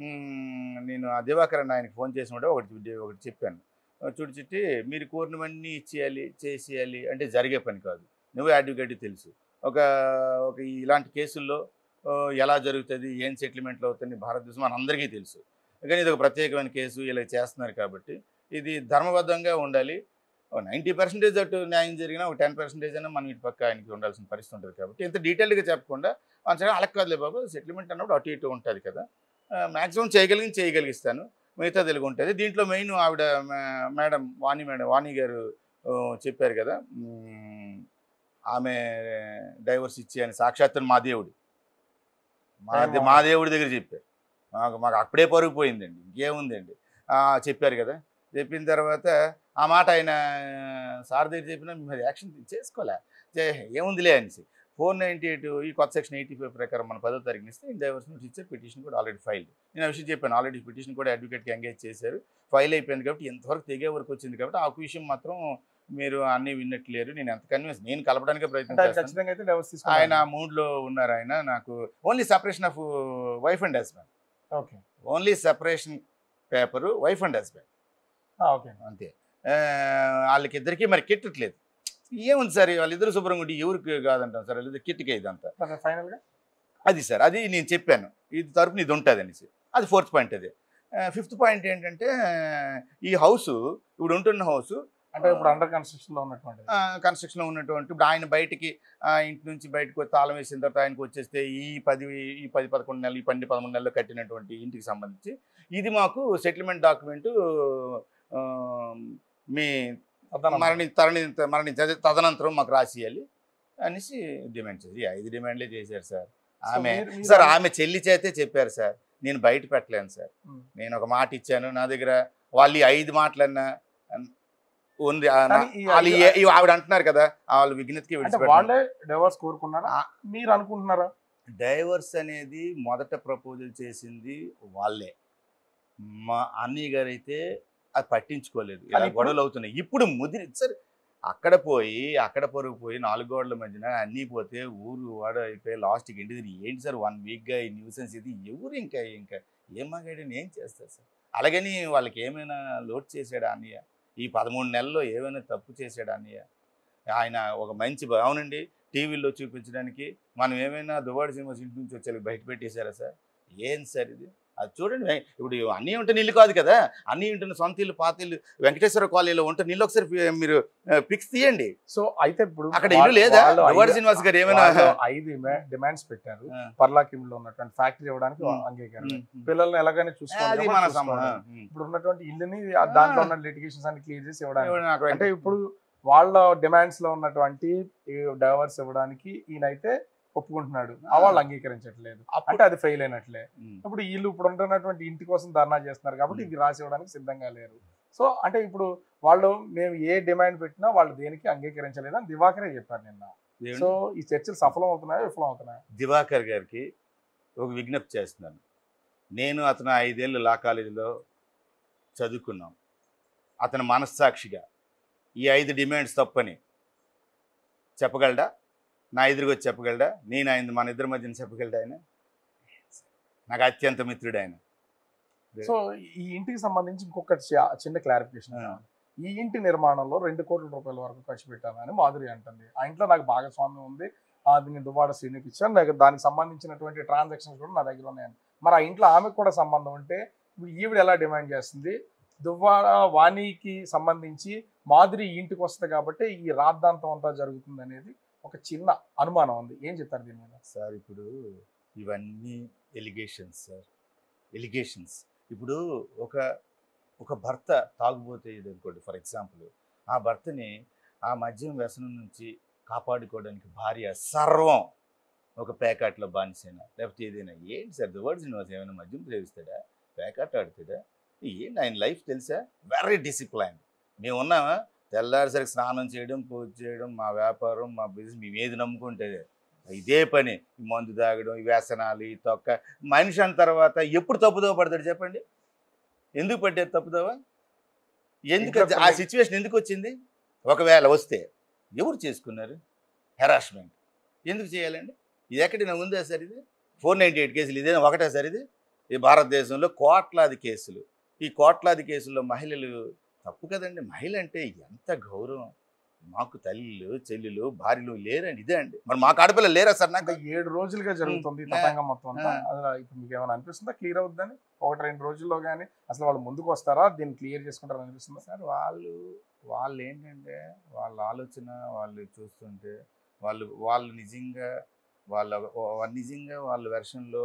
మ్, నేను ఆ దివాకరన్ ఆయనకి ఫోన్ చేసినప్పుడు ఒకటి ఒకటి చెప్పాను చూడు చిట్టి మీరు కోరినవన్నీ ఇచ్చేయాలి చేసేయాలి అంటే జరిగే పని కాదు నువ్వే అడ్వకేట్ తెలుసు ఒక ఒక ఇలాంటి కేసుల్లో ఆ, ఎలా జరుగుతుంది ఏం సెటిల్మెంట్లు అవుతుంది భారతదేశం మన అందరికీ తెలుసు కానీ ఇది ఒక ప్రత్యేకమైన కేసు ఇలా చేస్తున్నారు కాబట్టి ఇది ధర్మబద్ధంగా ఉండాలి నైంటీ పర్సెంటేజ్ అటు న్యాయం జరిగినా ఒక టెన్ పర్సెంటేజ్ అయినా మనం ఇటు పక్క ఆయనకి ఉండాల్సిన పరిస్థితి ఉంటుంది కాబట్టి ఇంత డీటెయిల్గా చెప్పకుండా అంచనా అలా కాదులే బాబు సెటిల్మెంట్ అన్నప్పుడు అటు ఇటు ఉంటుంది కదా మ్యాక్సిమం చేయగలిగి చేయగలిగిస్తాను మిగతా తెలుగు ఉంటుంది దీంట్లో మెయిన్ ఆవిడ మే- మేడం వాణి మేడం వాణి గారు ఆ, చెప్పారు కదా మ్, ఆమె డైవర్స్ ఇచ్చి అని సాక్షాత్తు మా దేవుడు మా దే- మా దేవుడి దగ్గర చెప్పారు మాకు మాకు అప్పుడే పరుగు పోయిందండి ఇంకేముందండి ఆ, చెప్పారు కదా చెప్పిన తర్వాత ఆ మాట ఆయన సార్ దగ్గర చెప్పినా మీరు యాక్షన్ చేసుకోలే చే- ఏముందిలే అనేసి ఫోర్ నైంటీ ఎయిట్ ఈ కొత్త సెక్షన్ ఎయిటీ ఫైవ్ ప్రకారం మన పదో తారీఖున ఇస్తే డైవర్స్ నోటీస్ ఇచ్చారు పిటిషన్ కూడా ఆల్రెడీ ఫైల్ నేను ఆ విషయం చెప్పాను ఆల్రెడీ పిటిషన్ కూడా అడ్వకేట్కి ఎంగేజ్ చేశారు ఫైల్ అయిపోయింది కాబట్టి ఎంతవరకు తెగే వరకు వచ్చింది కాబట్టి ఆ విషయం మాత్రం మీరు అన్నీ విన్నట్లేరు నేను ఎంత కన్విన్స్ నేను కలపడానికి ప్రయత్నం అంటే ఆయన చేస్తాను ఖచ్చితంగా అయితే డైవర్స్ ఆయన తీసుకున్నాను మూడ్లో ఉన్నారు ఆయన నాకు only separation of wife and husband okay only separation paper wife and husband okay అంతే ఆ, వాళ్ళకిద్దరికి మరి కిట్టట్లేదు ఏముంది సార్ వాళ్ళిద్దరు శుభ్రంగా ఉండి ఎవరికి కాదంటాం సార్ వాళ్ళిద్దరు కిట్టుకే ఇదంతా ఫైనల్ గా అది సార్ అది నేను చెప్పాను ఇది తరపున ఇది ఉంటుంది అనేసి అది ఫోర్త్ పాయింట్ అది ఫిఫ్త్ పాయింట్ ఏంటంటే ఈ హౌస్ ఇప్పుడు ఉంటున్న హౌస్ అంటే ఇప్పుడు అండర్ కన్స్ట్రక్షన్ లో ఉన్నటువంటి కన్స్ట్రక్షన్లో ఉన్నటువంటి ఇప్పుడు ఆయన బయటికి ఆ, ఇంటి నుంచి బయటకు వచ్చి తాళం వేసిన తర్వాత ఆయనకు వచ్చేస్తే ఈ పది ఈ పది పదకొండు నెలలు ఈ పన్నెండు పదమూడు నెలలు కట్టినటువంటి ఇంటికి సంబంధించి ఇది మాకు సెటిల్మెంట్ డాక్యుమెంట్ మీ మరణి తరణి మరణి తదనంతరం మాకు రాసియాలి అనేసి డిమాండ్ చేసి ఈ ఐదు డిమాండ్లే చేశారు సార్ So ఆమె మీరు- మీరు సార్ అను- ఆమె చెల్లి చేతే చెప్పారు సార్ నేను బయట పెట్టలేను సార్ ఉమ్. నేను ఒక మాట ఇచ్చాను నా దగ్గర వాళ్ళు ఈ ఐదు మాటలన్నా ఉంది ఆ నా- కానీ ఈ వాళ్ళు ఐదు- ఏ- ఈ ఆవిడ అంటున్నారు కదా వాళ్ళు విఘ్నతకి అంటే విడిచిపెట్టారు వాళ్ళే డైవర్స్ కోరుకున్నారా ఆ. మీరు అనుకుంటున్నారా డైవర్స్ అనేది మొదట ప్రపోజల్ చేసింది వాళ్ళే మా అన్నయ్య గారు అయితే అది పట్టించుకోలేదు ఇలా కానీ ఇప్పుడు- గొడవలు అవుతున్నాయి ఇప్పుడు ముదిరి సార్ అక్కడ పోయి అక్కడ పొరుగు పోయి నాలుగు గోడల మధ్యన అన్నీ పోతే ఊరు వాడ అయిపోయి లాస్ట్కి ఇంటి తిరిగి ఏంటి సార్ వన్ వీక్గా ఈ న్యూసెన్స్ ఇది ఎవరు ఇంకా ఇంకా ఏం మాగాడని ఏం చేస్తారు సార్ అలాగని వాళ్ళకి ఏమైనా లోడ్ చేశాడా అన్నయ్య ఈ పదమూడు నెలల్లో ఏమైనా తప్పు చేశాడా అన్నయ్య ఆయన ఒక మంచి బ- అవునండి టీవీలో చూపించడానికి మనం ఏమైనా దువాడి సినిమాస్ ఇంటి నుంచి వచ్చి బయట పెట్టేశారా సార్ ఏం సార్ ఇది అది చూడండి వె- ఇప్పుడు అన్నీ ఉంటే నీళ్ళు కాదు కదా అన్నీ ఉంటున్న సొంత ఇల్లు పాత ఇల్లు వెంకటేశ్వర కాలనీలో ఉంటే నీళ్ళు ఒకసారి పి- మీరు పిక్స్ తీయండి సో అయితే ఇప్పుడు అక్కడ ఇల్లు వాళ్ళు- లేదా వాళ్ళు దువాడి ఐదు- శ్రీనివాస్ గారు ఏమైనా వాళ్ళు ఐదు డిమాండ్స్ పెట్టారు ఆ, పర్లాకిమ్ లో ఉన్నటువంటి ఫ్యాక్టరీ ఇవ్వడానికి ఉమ్. అంగీకారం ఉమ్, ఉమ్. పిల్లల్ని ఎలాగైనా అది చూసుకోవాలి మన కాబట్టి సమ- చూసుకోవాలి. ఉమ్. ఇప్పుడు ఉన్నటువంటి ఇల్లుని ఆ దాంట్లో ఉన్న లిటిగేషన్స్ అన్ని క్లియర్ చేసి ఇవ్వడానికి ఎవరు నాకు అంటే ఇప్పుడు వాళ్ళ డిమాండ్స్ లో ఉన్నటువంటి డైవర్స్ ఇవ్వడానికి ఈయనైతే ఒప్పుకుంటున్నాడు ఆ వాళ్ళు అంగీకరించట్లేదు అప్పుడు- అంటే అది ఫెయిల్ అయినట్లే ఉమ్. ఇప్పుడు వీళ్ళు ఇప్పుడు ఉంటున్నటువంటి ఇంటి కోసం ధర్నా చేస్తున్నారు కాబట్టి ఇది రాసి ఇవ్వడానికి సిద్ధంగా లేరు సో అంటే ఇప్పుడు వాళ్ళు మేము ఏ డిమాండ్ పెట్టినా వాళ్ళు దేనికి అంగీకరించలేదని దివాకరే చెప్పారు నిన్న ఏమండి? సో ఈ చర్చలు సఫలం అవుతున్నాయా విఫలం అవుతున్నాయా దివాకర్ గారికి ఒక విజ్ఞప్తి చేస్తున్నాను నేను అతను ఐదేళ్ళు లా కాలేజీలో చదువుకున్నాం అతను మనస్సాక్షిగా ఈ ఐదు డిమాండ్స్ తప్పని చెప్పగలడా నా ఎదురుగా వచ్చి చెప్పగలడా నేను ఆయన మన ఇద్దరి మధ్యన చెప్పగలడా ఆయన నాకు అత్యంత మిత్రుడు ఆయన సో ఈ ఇంటికి సంబంధించి ఇంకొక చ- చిన్న క్లారిఫికేషన్ ఆ. ఈ ఇంటి నిర్మాణంలో రెండు కోట్ల రూపాయల వరకు ఖర్చు పెట్టాను అని మాధురి అంటుంది ఆ ఇంట్లో నాకు భాగస్వామ్యం ఉంది అది నేను దువ్వాడ శ్రీనికి ఇచ్చాను నాకు దానికి సంబంధించినటువంటి ట్రాన్సాక్షన్స్ కూడా నా దగ్గర ఉన్నాయని మరి ఆ ఇంట్లో ఆమెకు కూడా సంబంధం ఉంటే ఇప్పుడు ఈవిడ ఎలా డిమాండ్ చేస్తుంది దువ్వాడ వాణికి సంబంధించి మాధురి ఈ ఇంటికి వస్తుంది కాబట్టి ఈ రాద్ధాంతం అంతా జరుగుతుంది అనేది ఒక చిన్న అనుమానం ఉంది ఏం చెప్తారు దీని మీద సార్ ఇప్పుడు ఇవన్నీ ఎలిగేషన్స్ సార్ ఎలిగేషన్స్ ఇప్పుడు ఒక ఒక భర్త తాగుబోతే ఇది అనుకోండి ఫర్ ఎగ్జాంపుల్ ఆ భర్తని ఆ మద్యం వ్యసనం నుంచి కాపాడుకోవడానికి భార్య సర్వం ఒక పేకాట్లో బానిసైనా లేకపోతే ఏదైనా ఏంటి సార్ దువాడు శ్రీనివాస్ ఏమైనా మద్యం సేవిస్తాడా పేకాట ఆడుతాడా ఏంటి ఆయన లైఫ్ తెలుసా వెరీ డిసిప్లైన్ మేము ఉన్నామా తెల్లారిసరికి స్నానం చేయడం పూజ చేయడం మా వ్యాపారం మా బిజినెస్ మేము ఏది నమ్ముకుంటే ఇదే పని ఈ మందు తాగడం ఈ వ్యసనాలు ఈ తొక్క మనిషి అన్న తర్వాత ఎప్పుడు తప్పుదోవ పడతాడు చెప్పండి ఎందుకు పడ్డేది తప్పుదోవ ఎందుకు ఇంట్లో అది- ఆ కొన్ని- సిచ్యువేషన్ ఎందుకు వచ్చింది ఒకవేళ వస్తే ఎవరు చేసుకున్నారు హెరాస్మెంట్ ఎందుకు చేయాలండి ఇది ఎక్కడైనా ఉందా సార్ ఇది ఫోర్ నైంటీ ఎయిట్ కేసులు ఇదేనా ఒకటే సార్ ఇది ఈ భారతదేశంలో కోట్లాది కేసులు ఈ కోట్లాది కేసుల్లో మహిళలు తప్పు కదండి మహిళ అంటే ఎంత గౌరవం మాకు తల్లిలు చెల్లెలు భార్యలు లేరండి ఇదే అండి మరి మాకు ఆడపిల్లలు లేరా సార్ నాకు అంటే ఏడు రోజులుగా జరుగుతుంది ఈ ఉమ్. తతంగం మొత్తం అంతా ఆ. అసలు ఇప్పుడు మీకు ఏమైనా అనిపిస్తుందా క్లియర్ అవుతుందని ఒకటి రెండు రోజుల్లో కానీ అసలు వాళ్ళు ముందుకు వస్తారా దీన్ని క్లియర్ చేసుకుంటారా అనిపిస్తుందా సార్ వాళ్ళు వాళ్ళు ఏంటంటే వాళ్ళ ఆలోచన వాళ్ళు చూస్తుంటే వాళ్ళు వాళ్ళు నిజంగా వాళ్ళ వా- నిజంగా వాళ్ళ వెర్షన్లో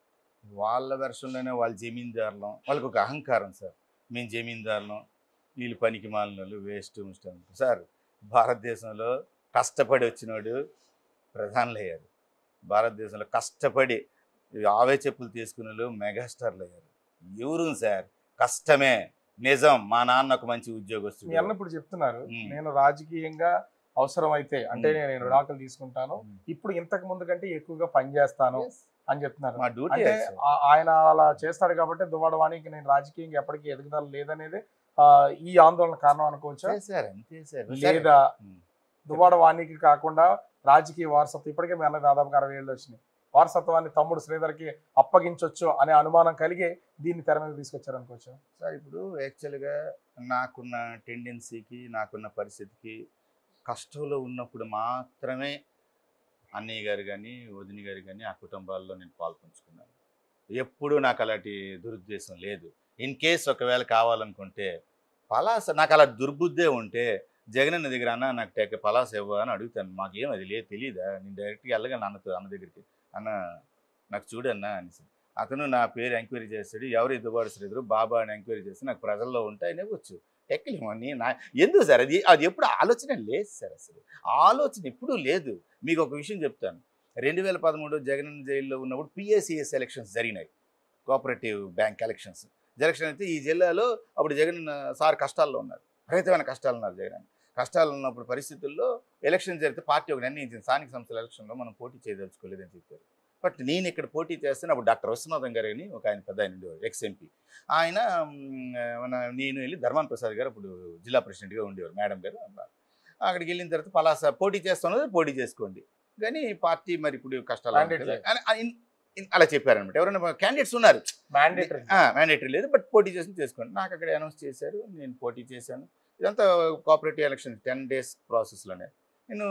వాళ్ళ వెర్షన్లోనే వాళ్ళు జమీందారులం వాళ్ళకి ఒక అహంకారం సార్ మేము జమీందారులం వీళ్ళు పనికి మాలిన వేస్ట్ ముష్టం సార్ భారతదేశంలో కష్టపడి వచ్చినోడు ప్రధానులు అయ్యారు భారతదేశంలో కష్టపడి ఆవే చెప్పులు తీసుకునే వాళ్ళు మెగాస్టార్లు అయ్యారు ఎవరు సార్ కష్టమే నిజం మా నాన్న ఒక మంచి మీ ఉద్యోగస్తుడు అన్న ఇప్పుడు చెప్తున్నారు మ్మ్. నేను రాజకీయంగా అవసరమైతే అంటే మ్మ్. నేను విడాకులు తీసుకుంటాను ఇప్పుడు ఇంతకు ముందు కంటే ఎక్కువగా పనిచేస్తాను Yes. అని చెప్తున్నారు మా డ్యూటీ అంటే ఆ- ఆయన అలా చేస్తాడు కాబట్టి దువ్వాడవాణికి నేను రాజకీయంగా ఎప్పటికీ ఎదుగుదల లేదనేది ఆ, ఈ ఆందోళన కారణం అనుకోవచ్చా సార్ అంతే సార్ లేదా ఉమ్. దువ్వాడ వాణికి కాకుండా రాజకీయ వారసత్వం ఇప్పటికే మీ అన్నకు దాదాపుగా అరవై ఏళ్ళు వచ్చినాయి వారసత్వాన్ని తమ్ముడు శ్రీధర్కి అప్పగించవచ్చు అనే అనుమానం కలిగి దీన్ని తెర మీద తీసుకొచ్చారు అనుకోవచ్చు సార్ ఇప్పుడు యాక్చువల్గా నాకున్న టెండెన్సీకి నాకున్న పరిస్థితికి కష్టంలో ఉన్నప్పుడు మాత్రమే అన్నయ్య గారు కానీ వదిన గారు కానీ ఆ కుటుంబాల్లో నేను పాల్పంచుకున్నాను ఎప్పుడూ నాకు అలాంటి దురుద్దేశం లేదు ఇన్ కేస్ ఒకవేళ కావాలనుకుంటే పలాస నాకు అలా దుర్బుద్ధే ఉంటే జగనన్న దగ్గర అన్న నాకు టెక్ పలాస ఇవ్వ అని అడుగుతాను మాకేం అది లేదు తెలియదా నేను డైరెక్ట్గా వెళ్ళగాను అన్నతో అన్న దగ్గరికి అన్న నాకు చూడన్నా అనేసి అతను నా పేరు ఎంక్వైరీ చేస్తాడు ఎవరు ఎదుగుబాటు శ్రీధరు బాబా అని ఎంక్వైరీ చేస్తే నాకు ప్రజల్లో ఉంటే ఆయన ఇవ్వచ్చు ఎక్కలేమని నా ఎందుకు సార్ అది అది ఎప్పుడు ఆలోచన లేదు సార్ అసలు ఆలోచన ఎప్పుడూ లేదు మీకు ఒక విషయం చెప్తాను రెండు వేల పదమూడు జగన్ జైల్లో ఉన్నప్పుడు పిఎస్సిఎస్ ఎలక్షన్స్ జరిగినాయి కోఆపరేటివ్ బ్యాంక్ ఎలక్షన్స్ ఎలక్షన్ అయితే ఈ జిల్లాలో అప్పుడు జగన్ సార్ కష్టాల్లో ఉన్నారు విపరీతమైన కష్టాలు ఉన్నారు జగన్ కష్టాలు ఉన్నప్పుడు పరిస్థితుల్లో ఎలక్షన్ జరిగితే పార్టీ ఒక నిర్ణయించింది స్థానిక సంస్థల ఎలక్షన్లో మనం పోటీ చేయదలుచుకోలేదని చెప్పారు బట్ నేను ఇక్కడ పోటీ చేస్తాను అప్పుడు డాక్టర్ విశ్వనాథం గారు అని ఒక ఆయన పెద్ద ఆయన ఉండేవారు ఎక్స్ ఎంపీ ఆయన మ్, మన నేను వెళ్ళి ధర్మాన్ ప్రసాద్ గారు అప్పుడు జిల్లా ప్రెసిడెంట్గా ఉండేవారు మేడం గారు అక్కడికి వెళ్ళిన తర్వాత పలాస పోటీ చేస్తున్నది పోటీ చేసుకోండి కానీ పార్టీ మరి ఇప్పుడు కష్టాలు ఉన్నాయి Mandate కదా లేదు. అని అని- ఇన్- అలా చెప్పారనమాట ఎవరైనా క్యాండిడేట్స్ ఉన్నారు మ్యాండేటరీ మ్యాండేటరీ లేదు బట్ పోటీ చేసి చేసుకోండి నాకు అక్కడ అనౌన్స్ చేశారు నేను పోటీ చేశాను ఇదంతా కోఆపరేటివ్ ఎలక్షన్ టెన్ డేస్ ప్రాసెస్లోనే నేను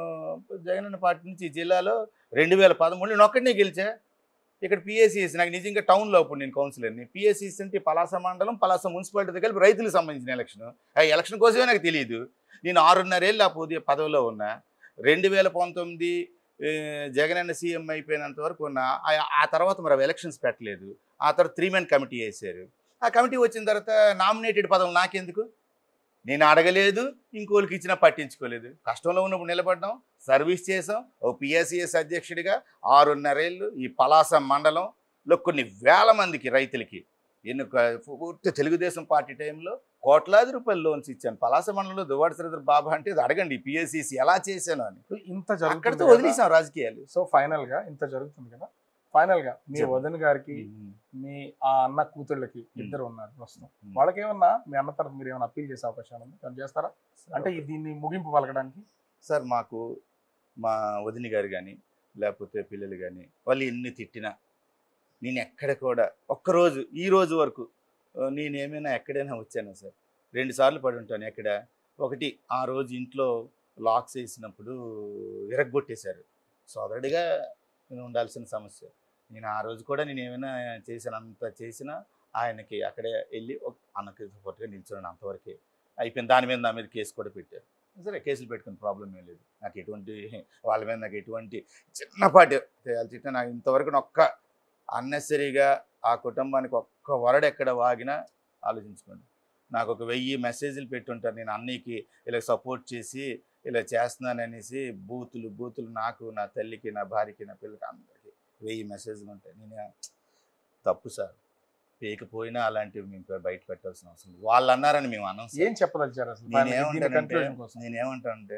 జగనన్న పార్టీ నుంచి ఈ జిల్లాలో రెండు వేల పదమూడులో నేను ఒక్కడినే గెలిచా ఇక్కడ పిఎస్సిఎస్ నాకు నిజంగా టౌన్లో అప్పుడు నేను కౌన్సిలర్ని పిఎస్సిఎస్ అంటే పలాస మండలం పలాస మున్సిపాలిటీ కలిపి రైతులకు సంబంధించిన ఎలక్షన్ ఆ ఎలక్షన్ కోసమే నాకు తెలియదు నేను ఆరున్నరేళ్ళు ఆ పొది పదవిలో ఉన్నా రెండు వేల పంతొమ్మిది ఏ, జగనన్న సీఎం అయిపోయినంత వరకు ఉన్నా ఆ- ఆ తర్వాత మరి అవి ఎలక్షన్స్ పెట్టలేదు ఆ తర్వాత త్రీ మెన్ కమిటీ వేశారు ఆ కమిటీ వచ్చిన తర్వాత నామినేటెడ్ పదవులు నాకెందుకు నేను అడగలేదు ఇంకోళ్ళకి ఇచ్చినా పట్టించుకోలేదు కష్టంలో ఉన్నప్పుడు నిలబడ్డాం సర్వీస్ చేసాం ఓ పిఎస్సిఎస్ అధ్యక్షుడిగా ఆరున్నరేళ్ళు ఈ పలాస మండలంలో కొన్ని వేల మందికి రైతులకి ఎన్నిక పూర్తి తెలుగుదేశం పార్టీ టైంలో కోట్లాది రూపాయలు లోన్స్ ఇచ్చాను పలాస మండలంలో దువ్వాడ శ్రీధర్ బాబా అంటే ఇది అడగండి పిఎస్సిసి ఎలా చేశాను అని ఇంత అక్కడితో జరుగుతుంది వదిలేసాం రాజకీయాలు సో ఫైనల్ గా ఇంత జరుగుతుంది కదా ఫైనల్ గా మీ చెప్పు. వదిన గారికి మీ ఆ అన్న కూతుళ్ళకి ఇద్దరు ఉన్నారు ప్రస్తుతం వాళ్ళకి ఏమన్నా మీ అన్న తరఫు మీరు ఏమైనా అప్పీల్ చేసే అవకాశం ఉంది ఏమైనా చేస్తారా అంటే ఈ- దీన్ని ముగింపు పలకడానికి సార్ మాకు మా వదిన గారు కానీ లేకపోతే పిల్లలు కానీ వాళ్ళు ఎన్ని తిట్టినా నేను ఎక్కడ కూడా ఒక్కరోజు ఈ రోజు వరకు ఆ, నేను ఏమైనా ఎక్కడైనా వచ్చాను సార్ రెండు సార్లు పడి ఉంటాను ఎక్కడ ఒకటి ఆ రోజు ఇంట్లో లాక్స్ వేసినప్పుడు విరగ్గొట్టేశారు సోదరుడిగా నేను ఉండాల్సిన సమస్య నేను ఆ రోజు కూడా నేను ఏమైనా చేసినంత చేసినా ఆయనకి అక్కడే వెళ్ళి ఒక అన్నకి సపోర్ట్గా నిల్చున్నాను అంతవరకే అయిపోయింది దాని మీద నా మీద కేసు కూడా పెట్టారు సరే కేసులు పెట్టుకుని ప్రాబ్లం ఏం లేదు నాకు ఎటువంటి వాళ్ళ మీద నాకు ఎటువంటి చిన్నపాటి వాళ్ళు తిట్టిన నాకు ఇంతవరకు నేను ఒక్క అన్నెసరీగా ఆ కుటుంబానికి ఒక్క వరడు ఎక్కడ వాగినా ఆలోచించుకోండి నాకు ఒక వెయ్యి మెసేజ్లు పెట్టుంటారు నేను అన్నయ్యకి ఇలా సపోర్ట్ చేసి ఇలా చేస్తున్నాను అనేసి బూతులు బూతులు నాకు నా తల్లికి నా భార్యకి నా పిల్లకి అందరికీ వెయ్యి మెసేజ్లు ఉంటాయి నేను తప్పు సార్ పేకపోయినా అలాంటివి మేము బయట పెట్టాల్సిన అవసరం లేదు. వాళ్ళు అన్నారని మేము అన్నాం సార్. ఏం చెప్పదలిచారు అసలు Final గా దీని నేనేమంటానంటే conclusion కోసం నేనేమంటానంటే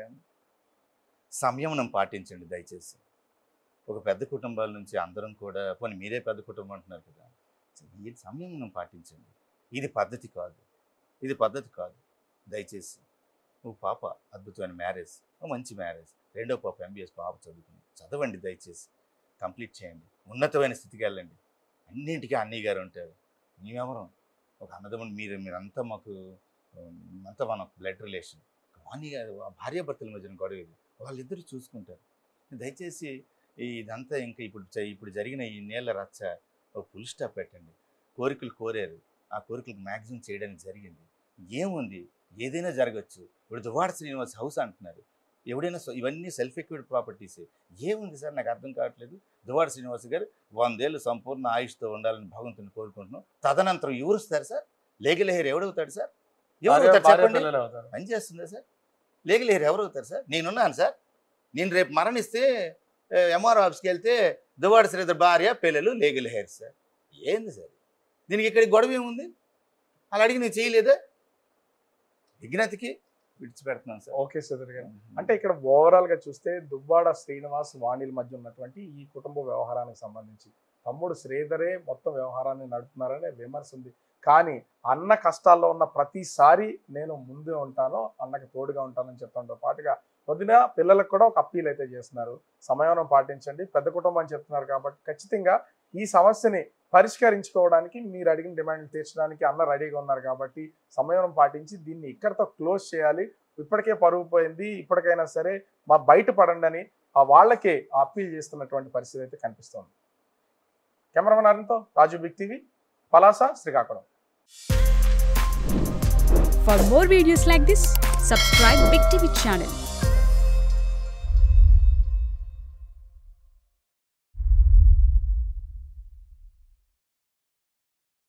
సంయమనం పాటించండి దయచేసి ఒక పెద్ద కుటుంబాల నుంచి అందరం కూడా పోనీ మీరే పెద్ద కుటుంబం అంటున్నారు కదా ఈ సంయమనం పాటించండి ఇది పద్ధతి కాదు ఇది పద్ధతి కాదు దయచేసి నువ్వు పాప అద్భుతమైన మ్యారేజ్ ఓ మంచి మ్యారేజ్ రెండో పాప ఎంబీఎస్ పాప చదువుకుంది చదవండి దయచేసి కంప్లీట్ చేయండి ఉన్నతమైన స్థితికి వెళ్ళండి అన్నింటికీ అన్నయ్య గారు ఉంటారు మేమెవరం ఒక అన్నదమ్ముడు మీరు మీరంతా మాకు ఉమ్, అంతా మన బ్లడ్ రిలేషన్ కానీ భార్యాభర్తల మధ్యన గొడవ ఇది వాళ్ళిద్దరు చూసుకుంటారు దయచేసి ఈ ఇదంతా ఇంకా ఇప్పుడు జ- ఇప్పుడు జరిగిన ఈ నేల రచ్చ ఒక ఫుల్ స్టాప్ పెట్టండి కోరికలు కోరారు ఆ కోరికలకు మ్యాక్సిమం చేయడానికి జరిగింది ఏముంది ఏదైనా జరగచ్చు ఇప్పుడు దువాడ శ్రీనివాస్ హౌస్ అంటున్నారు ఎవడైనా సొ- ఇవన్నీ సెల్ఫ్ ఎక్విడ్ ప్రాపర్టీసే ఏముంది సార్ నాకు అర్థం కావట్లేదు దువాడ శ్రీనివాస్ గారు వందేళ్ళు సంపూర్ణ ఆయుష్తో ఉండాలని భగవంతుని కోరుకుంటున్నాం తదనంతరం ఎవరు వస్తారు సార్ లీగల్ హెయిర్ ఎవడవుతాడు సార్ ఎవరు భార్య- అవుతారు భార్య చెప్పండి పిల్లలు అవుతారు పని చేస్తుందా సార్ లీగల్ హెయిర్ ఎవరు అవుతారు సార్ నేనున్నాను సార్ నేను రేపు మరణిస్తే ఎంఆర్ ఆఫీస్కి వెళ్తే దువాడ శ్రీధర్ భార్య పిల్లలు లీగల్ హెయిర్ సార్ ఏంది సార్ దీనికి ఇక్కడ గొడవ ఏముంది అలా అడిగి నేను చేయలేదా విజ్ఞతకి విడిచిపెడుతున్నాను సార్ ఓకే సుధీర్ గారు అంటే ఇక్కడ ఓవరాల్ గా చూస్తే దువ్వాడ శ్రీనివాస్ వాణిల మధ్య ఉన్నటువంటి ఈ కుటుంబ వ్యవహారానికి సంబంధించి తమ్ముడు శ్రీధరే మొత్తం వ్యవహారాన్ని నడుపుతున్నారనే విమర్శ ఉంది కానీ అన్న కష్టాల్లో ఉన్న ప్రతిసారి నేను ముందే ఉంటాను అన్నకి తోడుగా ఉంటానని చెప్పడంతో పాటుగా వదిన పిల్లలకు కూడా ఒక అప్పీల్ అయితే చేస్తున్నారు సమయం పాటించండి పెద్ద కుటుంబం అని చెప్తున్నారు కాబట్టి ఖచ్చితంగా ఈ సమస్యని పరిష్కరించుకోవడానికి మీరు అడిగిన డిమాండ్లు తీర్చడానికి అన్న రెడీగా ఉన్నారు కాబట్టి సమయం పాటించి దీన్ని ఇక్కడితో క్లోజ్ చేయాలి ఇప్పటికే పరుగు పోయింది ఇప్పటికైనా సరే మా బయట పడండి అని ఆ వాళ్ళకే అప్పీల్ చేస్తున్నటువంటి పరిస్థితి అయితే కనిపిస్తోంది కెమెరామెన్ అరుణ్తో Raju big TV Palasa Srikakulam For more videos like this, subscribe Big TV channel